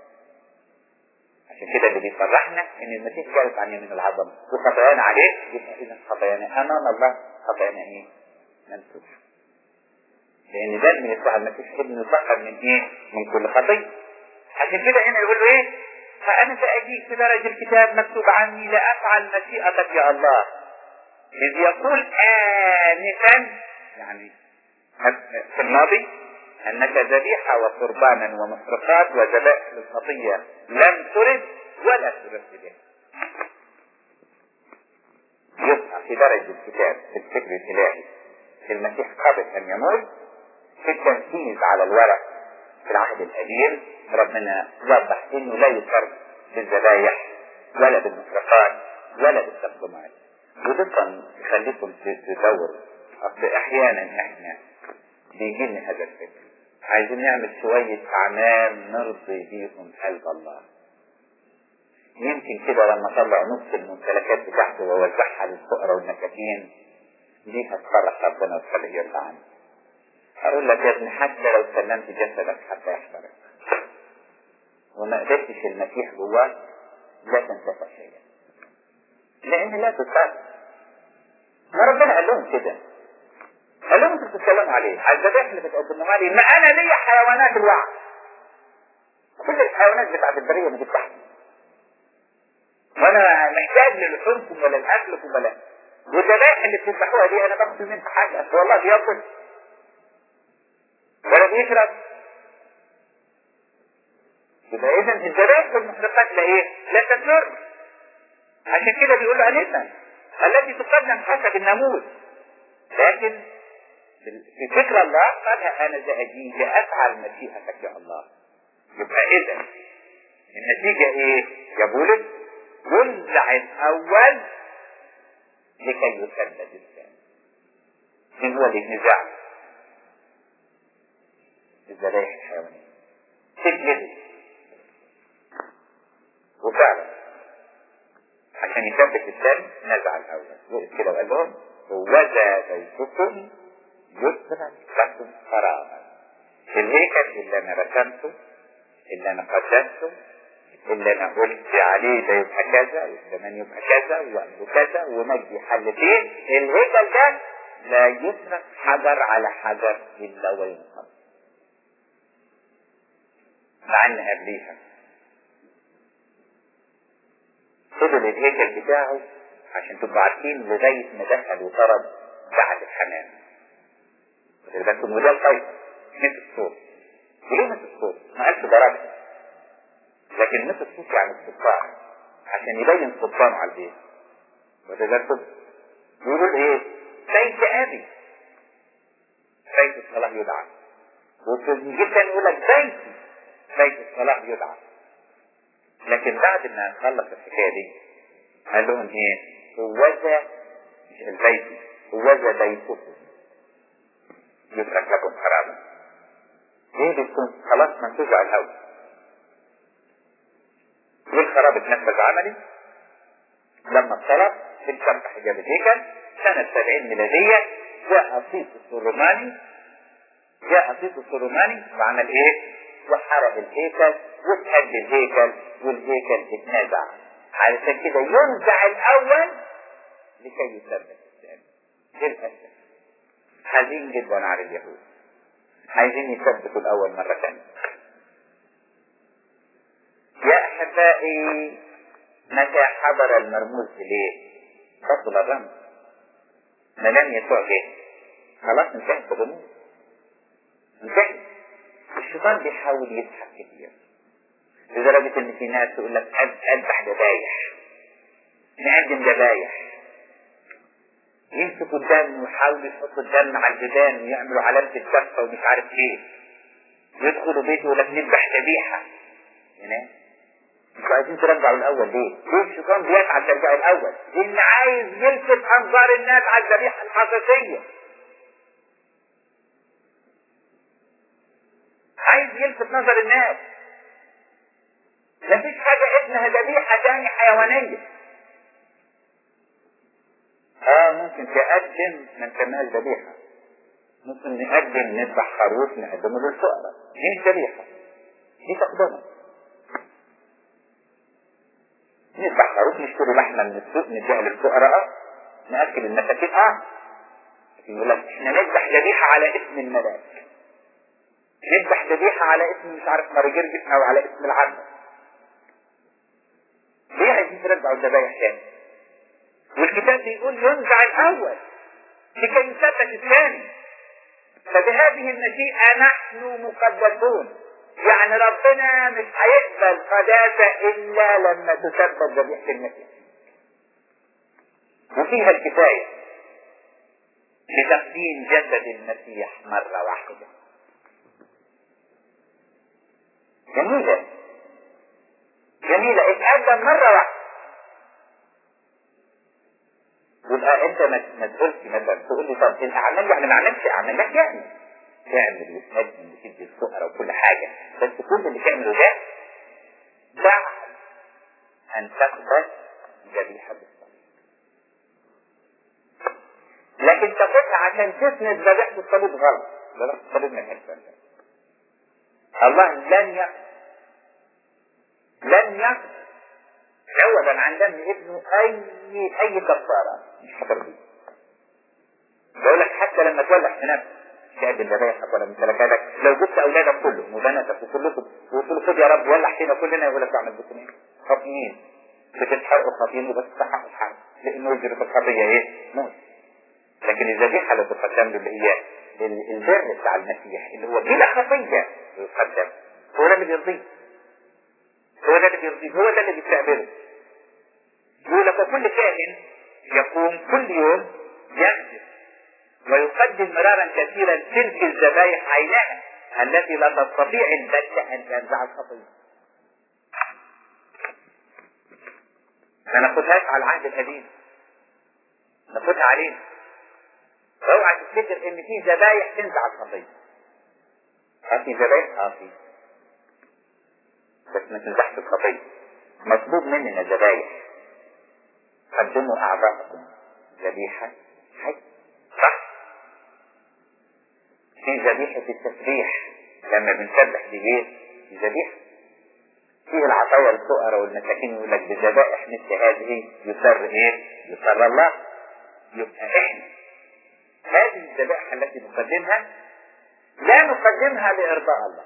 عشان كده اللي بيفرحنا ان المسيح جالس عن يمين العظمة وخطايانا عليه يبقى اذا خطايانا امام الله خطايانا ايه؟ ممسوحة لان ده من يسوع المسيح ابن يطهر من ايه؟ من كل خطية عشان كده هنا يقول له ايه؟ فانا ساجيك في درج الكتاب مكتوب عني لافعل مشيئتك يا الله اذ يقول انفا يعني في الماضي انك ذبيحه وقربانا ومصرفات وذبائح للخطيه لم ترد ولا ترد به يبقى في درج الكتاب في الفكر الالهي المسيح قبل ان يموت في التنفيذ على الورق في العهد القديم ربنا وضح انه لا يسر بالذبايح ولا بالمصرفات ولا بالتقدمات وده يخليكم تدوروا اصل احيانا احنا بيجي لنا هذا الفكر عايزين نعمل شوية اعمال نرضي بيهم قلب الله يمكن كده لما طلع نص الممتلكات بتاعته ووزعها للفقراء والمساكين دي هتفرح ربنا وتخليه يرضى عنه اقول لك يا ابني حتى لو سلمت جسدك حتى يحترق وما قدرتش المسيح جواك لا تنتفع شيئا لان لا تصاب ما ربنا قال لهم كده قال لهم انتوا بتتكلموا عليه على الذبائح اللي بتقدموها لي ما انا ليا حيوانات الوعي كل الحيوانات بتاعت البريه اللي بتحكي وانا محتاج للحومكم ولا لاكلكم ولا والذبائح اللي بتذبحوها دي انا باخد منها حاجه اصل والله بياكل ولا بيشرب يبقى اذا الذبائح والمحرقات لا ايه؟ لا تسر عشان كده بيقول انسا التي تقدم حسب الناموس لكن في فكر الله قالها انا ذا لافعل مشيئتك يا الله يبقى اذا النتيجة ايه يا بولس ينزع الاول لكي يسدد الثاني من هو الانزاع الذبائح الحيوانية تجلد وفعلا عشان يثبت الثاني نزع الاول وقف كده وقال لهم وذا بيتكم يترك لكم خرابا الهيكل اللي انا رسمته اللي انا قدمته اللي انا قلت عليه ده يبقى كذا والزمان يبقى كذا وقته كذا ومجدي حل فيه الهيكل ده لا يترك حجر على حجر الا وينقض مع ان قبليها فضل الهيكل بتاعه عشان تبقوا عارفين لغايه ما دخل وطرد بعد الحمام بالكم وده الخير مثل الصوت وليه مثل الصوت؟ ما قالش درجة لكن مثل الصوت يعني السلطان عشان يبين سلطانه على البيت وتذكر يقولوا ايه؟ بيت ابي بيت الصلاة يدعى وفي كان يقول لك بيتي بيت الصلاة يدعى لكن بعد ما خلص الحكاية دي قال لهم ايه؟ هوذا مش البيت هوذا بيتكم يترك لكم حراما ليه بتكون خلاص منتوج على الهوى والخراب اتنفذ عملي لما اضطرب انشق حجاب الهيكل سنة 70 ميلادية جاء تيتوس الروماني جاء تيتوس الروماني وعمل ايه؟ وحرق الهيكل واتهد الهيكل والهيكل اتنازع علشان كده ينزع الاول لكي يثبت الثاني للاسف حزين جدا على اليهود عايزين يثبتوا الاول مرة ثانية يا احبائي متى حضر المرموز اليه بطل الرمز ما لم يسوع جه خلاص انتهت الامور انتهت الشيطان بيحاول يضحك كتير لدرجة ان في ناس تقول لك اذبح ذبايح نقدم ذبايح يمسكوا الدم ويحاولوا يحطوا الدم على الجبان ويعملوا علامة الكفة ومش عارف ايه يدخلوا بيته يقول لك نذبح ذبيحة هنا انتوا عايزين ترجعوا الاول ليه؟ ليه الشيطان بيسعى ترجعوا الاول؟ لان عايز يلفت انظار الناس على الذبيحة الحقيقية عايز يلفت نظر الناس مفيش حاجة اسمها ذبيحة تاني حيوانية اه ممكن تقدم ما نسميهاش ذبيحة ممكن نقدم نذبح خروف نقدمه للفقراء دي مش ذبيحة دي تقدمه نذبح خروف نشتري لحمة من السوق نديها للفقراء نأكل المساكين اه لكن يقول لك احنا نذبح ذبيحة على اسم الملاك نذبح ذبيحة على اسم مش عارف مرجرجس او على اسم العبد ليه عايزين ترجعوا الذبايح تاني والكتاب بيقول ينزع الاول لكي يثبت الثاني فبهذه المشيئة نحن مقدسون يعني ربنا مش هيقبل قداسة إلا لما تثبت ذبيحة المسيح وفيها الكفاية لتقديم جسد المسيح مرة واحدة جميلة جميلة اتقدم مرة واحدة يبقى انت ما تقولش مثلا تقول لي طب الاعمال يعني ما عملش اعمال لا يعني تعمل وتقدم وتدي الفقراء وكل حاجة بس كل اللي تعمله ده بعد ان تقبل ذبيحة بالصليب لكن تاخدها عشان تسند ذبيحة الصليب غلط ذبيحة الصليب ما يحبش الله لن يقبل لن يقبل عوضا عن دم ابنه اي اي كفاره مش هترضي بقول لك حتى لما تولع في نفسك شاهد ذبايحك ولا ممتلكاتك لو جبت اولادك كلهم وبناتك وكلكم وقلت له خد يا رب ولع فينا كلنا يقول لك اعمل بكم ايه؟ خاطئين بتتحرقوا خاطئين وبس تحققوا الحرب لانه يجري الخطيه ايه؟ موت لكن الذبيحه اللي تقدم له اللي هي البر بتاع المسيح اللي هو بلا خطيه يقدم هو ده اللي بيرضيه هو ده اللي بيرضيه هو ده اللي بيستقبله يقول لك كل كاهن يقوم كل يوم يقدم ويقدم مرارا كثيرا تلك الذبائح عينها التي لا تستطيع البتة ان تنزع الخطية ما ناخدهاش على العهد القديم ناخدها علينا اوعى تفتكر ان في ذبايح تنزع الخطية اه في ذبايح اه في بس ما تنزعش الخطية مطلوب مننا ذبايح قدموا اعضاءكم ذبيحة حي صح في ذبيحة التسبيح لما بنسبح بايه ذبيحة فيه العطايا الفقراء والمساكين يقول لك بذبائح مثل هذه يسر ايه يسر الله يبقى احنا هذه الذبائح التي نقدمها لا نقدمها لارضاء الله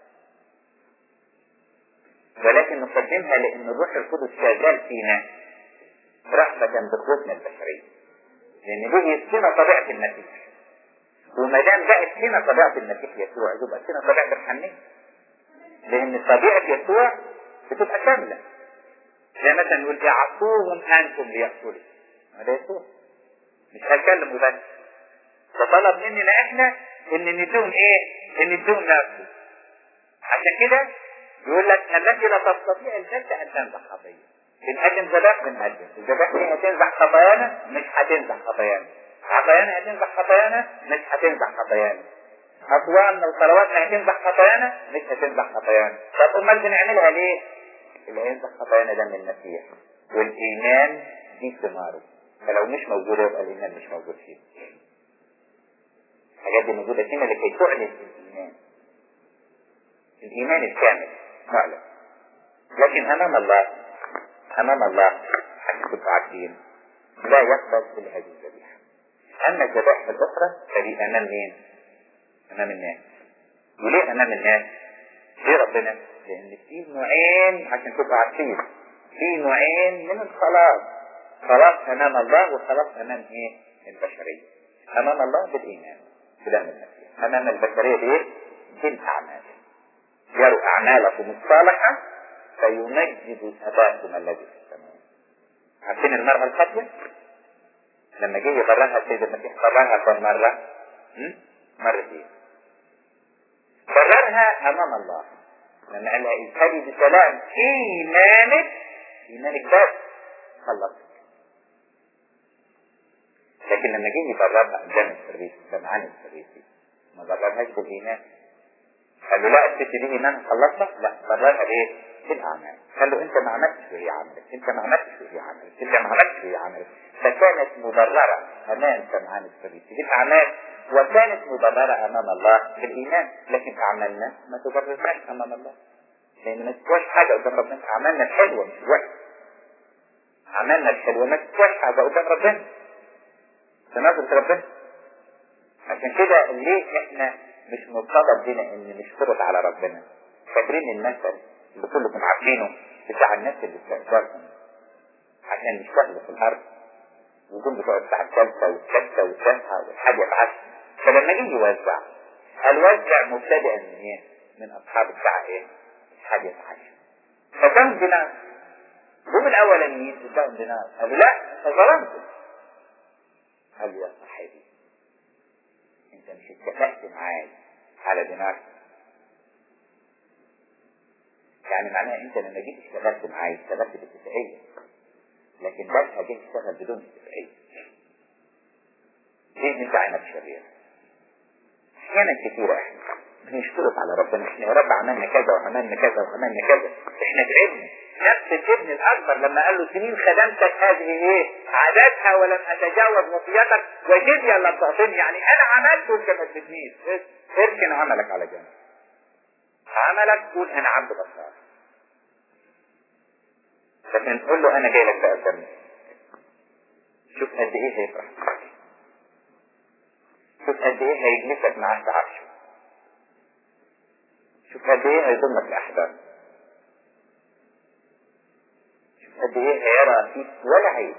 ولكن نقدمها لان الروح القدس شغال فينا رأفة بقوتنا البشرية لان دي يسكن طبيعة المسيح وما دام بقت فينا طبيعة المسيح يسوع يبقى فينا طبيعة الحنين لان طبيعة يسوع بتبقى كاملة زي مثلا يقول اعطوهم انتم ليأكلوا هذا يسوع مش هتكلم بس فطلب مننا احنا ان نديهم ايه ان نديهم نفسه عشان كده يقول لك التي لا تستطيع الجنة ان تنزح خطيه بنقدم ذبائح بنقدم الذبائح دي هتنزح خطايانا مش هتنزح خطايانا خطايانا هتنزح خطايانا مش هتنزح خطايانا أطوالنا وصلواتنا هتنزح خطايانا مش هتنزح خطايانا طب أمال بنعملها ليه؟ اللي هينزح خطايانا ده من المسيح والإيمان دي ثماره فلو مش موجودة يبقى الإيمان مش موجود فيه الحاجات دي موجودة فينا لكي تعلن الإيمان الإيمان الكامل معلن لكن أمام الله أمام الله حسب عارفين لا يقبل كل هذه الذبيحة أما الذبائح الأخرى فدي أمام مين؟ أمام الناس وليه أمام الناس؟ ليه ربنا؟ لأن في نوعين عشان تبقوا عارفين في نوعين من الخلاص خلاص أمام الله وخلاص أمام إيه؟ البشرية أمام الله بالإيمان بدم المسيح أمام البشرية بإيه؟ بالأعمال يروا أعمالكم الصالحة فيمجد أباكم الذي في السماء عارفين المرأة الخاطئة لما جه يبررها السيد المسيح بررها كم مرة مرتين بررها أمام الله لما قال لها اذهبي بسلام إيمانك إيمانك بس خلصك لكن لما جه يبررها قدام السريسي سمعان السريسي ما بررهاش بالإيمان قال له لا الست دي إيمان خلصها لا بررها بإيه؟ بالاعمال قال له انت ما عملتش وهي عملت انت ما عملتش وهي عملت انت ما عملتش وهي عملت فكانت مبررة امام سمعان الفريسي بالاعمال وكانت مبررة امام الله بالايمان لكن اعمالنا ما تبررناش امام الله لان ما تسواش حاجة قدام ربنا اعمالنا الحلوة مش الوحشة عملنا الحلوة ما تسواش حاجة قدام ربنا في نظرة ربنا عشان كده ليه احنا مش مطالب بينا ان نشترط على ربنا فاكرين المثل اللي كلكم عارفينه بتاع الناس اللي استأجرهم عشان يشتغلوا في الارض ويكون بتوع الساعة الثالثة والسادسة والتاسعة والحادية عشر فلما جه يوزع الوزع مبتدئا من ايه؟ من اصحاب الساعة ايه؟ الحادية عشر فكان دينار هم الاولانيين اداهم دينار قالوا لا انت ظلمتم قال يا صاحبي انت مش اتفقت معايا على دينار يعني معناها انت لما جيت اشتغلت معايا اشتغلت باتفاقية لكن ده جيت اشتغل بدون اتفاقية ليه انت عينك شرير احيانا كثيرة احنا بنشترط على ربنا احنا يا رب عملنا كذا وعملنا كذا وعملنا كذا احنا تعبنا نفس الابن الاكبر لما قال له سنين خدمتك هذه ايه عاداتها ولم اتجاوز وصيتك وجزيا لم تعطيني يعني انا عملت وانت ما تدنيش اركن عملك على جنب عملك قول انا عبد بصار لكن تقول له انا جاي لك بقدم شوف قد ايه هيفرح شوف قد ايه هيجلسك معاه في عرشه شوف قد ايه هيضمك الاحباب شوف قد ايه هيرى فيك ولا عيب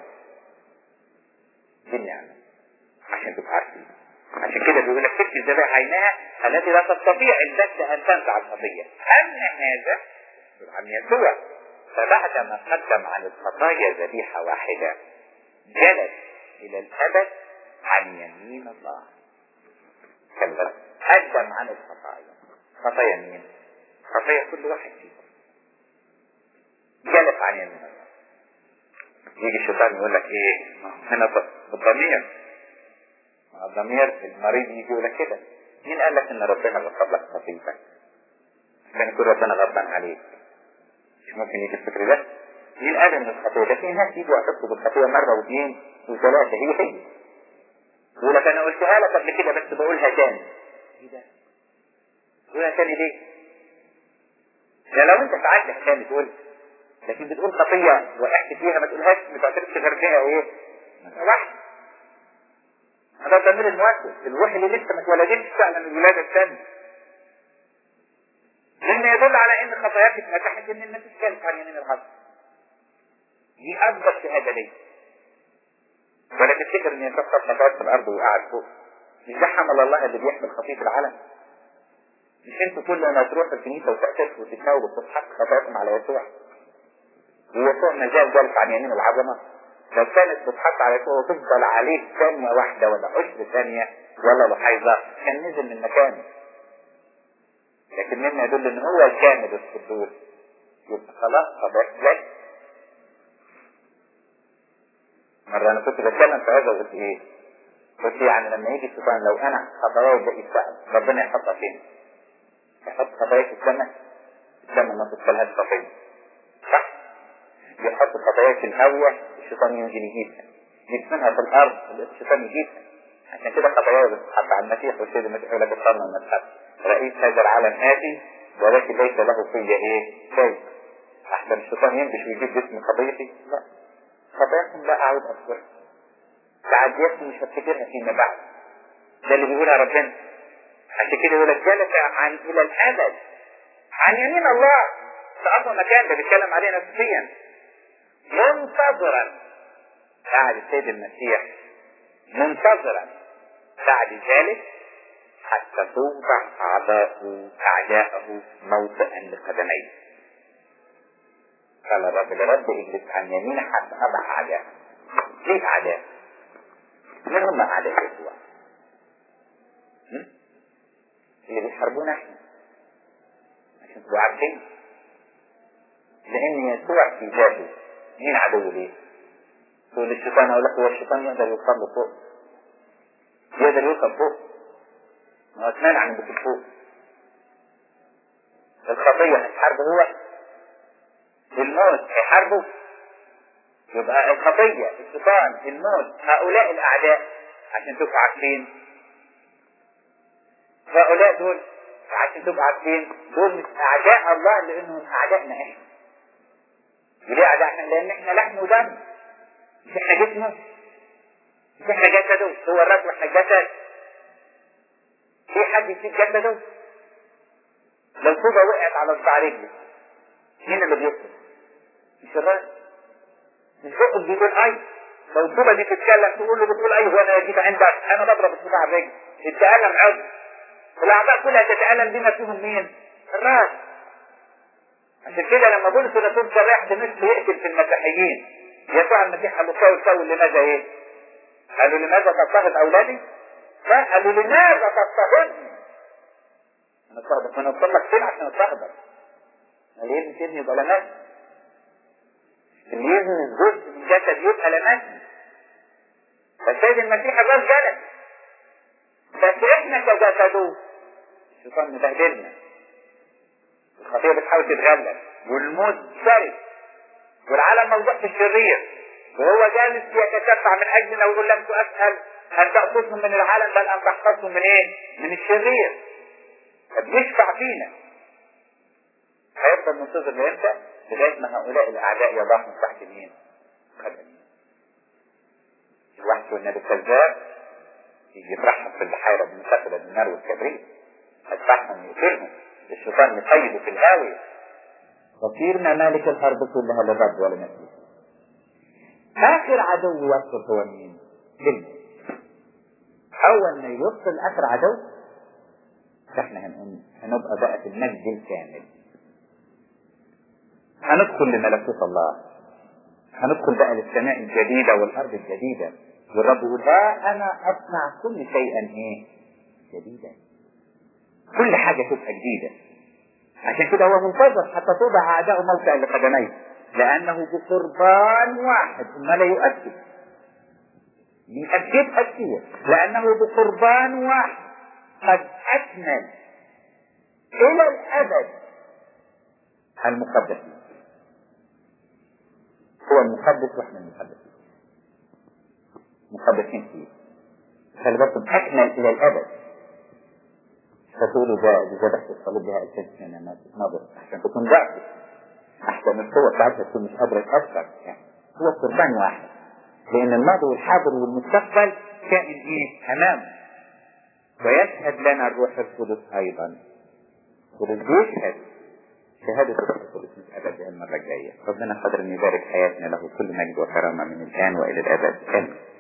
دي النعمه عشان تبقى عارفين عشان كده بيقول لك تكفي الذبائح عينها التي لا تستطيع البت ان تنفع الخطيه اما هذا عن يسوع فبعدما قدم عن الخطايا ذبيحه واحده جلس الى الابد عن يمين الله كلا قدم عن الخطايا خطايا مين خطايا كل واحد فيكم جلس عن يمين الله يجي الشيطان يقول لك ايه هنا بالضمير الضمير المريض يجي يقول لك كده مين قال لك ان ربنا غفر لك خطيئتك كان يكون ربنا غضبان عليك مش ممكن يجي الفكر ده مين قال ان الخطيه ده في ناس يجوا يعتقدوا بالخطيه مره واثنين وثلاثه هي هي يقول لك انا قلتها لك قبل كده بس بقولها تاني ايه ده؟ تقولها تاني ليه؟ ده لو انت فعلت تاني تقول لكن بتقول خطيه وقعت فيها ما تقولهاش ما تعترفش غير بيها ايه؟ واحد هذا الضمير المؤسس الروح اللي لسه ما اتولدتش فعلا الولاده الثانيه لان يدل على ان خطاياك اتمسحت ان الناس اتكلمت عن يمين الحظ دي اكبر شهاده ليا ولا تفتكر ان يكسر خطاياك في الارض وقعد فوق مش ده حمل الله اللي بيحمل خطيه العالم مش انتوا كل ما تروح الكنيسه وتعترف وتتناول وتضحك خطاياكم على يسوع ويسوع ما زال جالس عن يمين العظمه لو كانت بتحط على يسوع وتفضل عليه ثانية واحدة ولا عشر ثانية ولا لحظة كان نزل من مكانه لكن مما يدل ان هو الكامل الصدور يبقى خلاص خلاص لك مرة انا كنت بتكلم في هذا وقلت ايه قلت يعني لما يجي الشيطان لو انا خطاياي بقي السقف ربنا يحطها فين يحط خطاياي في السماء السماء ما تدخلهاش خطيه صح يحط خطاياي في الهاوية الشيطان ينزل يجيبها يدفنها في الارض الشيطان يجيبها عشان كده خطاياي بتتحط على المسيح والسيد المسيح يقول لك اختارنا المسحب رئيس هذا العالم آتي ولكن ليس له في ايه شيء احسن الشيطان ينبش ويجيب جسم خطيتي لا خطاياكم لا اعود اذكرها تعدياتي مش هفتكرها فيما بعد ده اللي بيقولها ربنا عشان كده يقول لك جلس عن الى الابد عن يمين الله في اقوى مكان ده بيتكلم عليه نفسيا منتظرا بعد السيد المسيح منتظرا بعد ذلك حتى توضع أعداءه أعداءه موطئا لقدميه قال الرب لرب اجلس عن يمين حتى أضع أعداء ليه أعداء؟ من هم أعداء يسوع؟ اللي بيحاربونا احنا عشان تبقوا عارفين لأن يسوع في ذاته مين عدو ليه؟ تقول للشيطان أقول لك هو الشيطان يقدر يوصل له فوق يقدر يوصل فوق ما هو اتمنع من دخول فوق الخطية هتحاربه هو الموت هيحاربوا يبقى الخطية الشيطان الموت هؤلاء الأعداء عشان تبقوا عارفين هؤلاء دول عشان تبقوا عارفين دول مش أعداء الله لأنهم أعدائنا إحنا وليه أعدائنا لأن إحنا لحم ودم مش إحنا جسمه مش إحنا جسده هو الرب وإحنا الجسد في حد يسيب جسده لو طوبة وقعت على صباع رجلي مين اللي بيصرف؟ مش الراجل مش بقه بيقول اي لو الطوبة دي تتكلم تقول له بتقول اي هو انا جيت عندك انا بضرب الصباع الرجل التألم عضو الاعضاء كلها تتألم بما فيهم مين؟ الراس عشان كده لما بولس الرسول كان رايح دمشق يقتل في المسيحيين يسوع المسيح قال له ساول ساول لماذا ايه؟ قال له لماذا تضطهد اولادي؟ لا قال له لماذا تضطهدني؟ انا اضطهدك انا اوصل لك فين عشان اضطهدك؟ قال لي ابني تبني يبقى لمسني اللي يبني جزء من جسد يبقى لمسني فالسيد المسيح الراس جلس بس احنا كجسده الشيطان مبهدلنا الخطيه بتحاول تتغلب والموت شرس والعالم موضوع في الشرير وهو جالس يتشفع من اجلنا ويقول لست اسال ان تاخذهم من العالم بل ان تحفظهم من ايه؟ من الشرير فبيشفع فينا هيفضل منتظر لامتى؟ لغايه ما هؤلاء الاعداء يضعهم تحت مين؟ قدمين الوحش والنبي الكذاب يجي يطرحهم في البحيره بمسافه بالنار والكبريت يذبحهم يقتلهم الشيطان مسيده في الهاويه وصيرنا مالك الارض كلها للرب ولنفسه اخر عدو يصل هو مين؟ الموت اول ما يوصل اخر عدو احنا هنقوم هنبقى بقى في المجد الكامل هندخل لملكوت الله هندخل بقى للسماء الجديدة والأرض الجديدة والرب يقول ها أنا أصنع كل شيئا إيه؟ جديدا كل حاجة تبقى جديدة عشان كده هو منتظر حتى توضع أعداء موقع لقدميه لأنه بقربان واحد ما لا يؤكد يؤكدها كثير لأنه بقربان واحد قد أكمل إلى الأبد المقدسين هو المقدس واحنا المقدسين مقدسين فيه خلي بالكم أكمل إلى الأبد فتقولوا ده ذبحت الصليب بها ألفين سنة ناظر عشان تكون ضعفت أحسن القوة بتاعتها تكون مش قادرة تأثر يعني هو قربان واحد لأن الماضي والحاضر والمستقبل كائن إيه أمامه ويشهد لنا الروح القدس أيضا وبيشهد شهادة الروح القدس مش أبدا المرة الجاية ربنا قدر أن يبارك حياتنا له كل مجد وكرامة من الآن وإلى الأبد آمين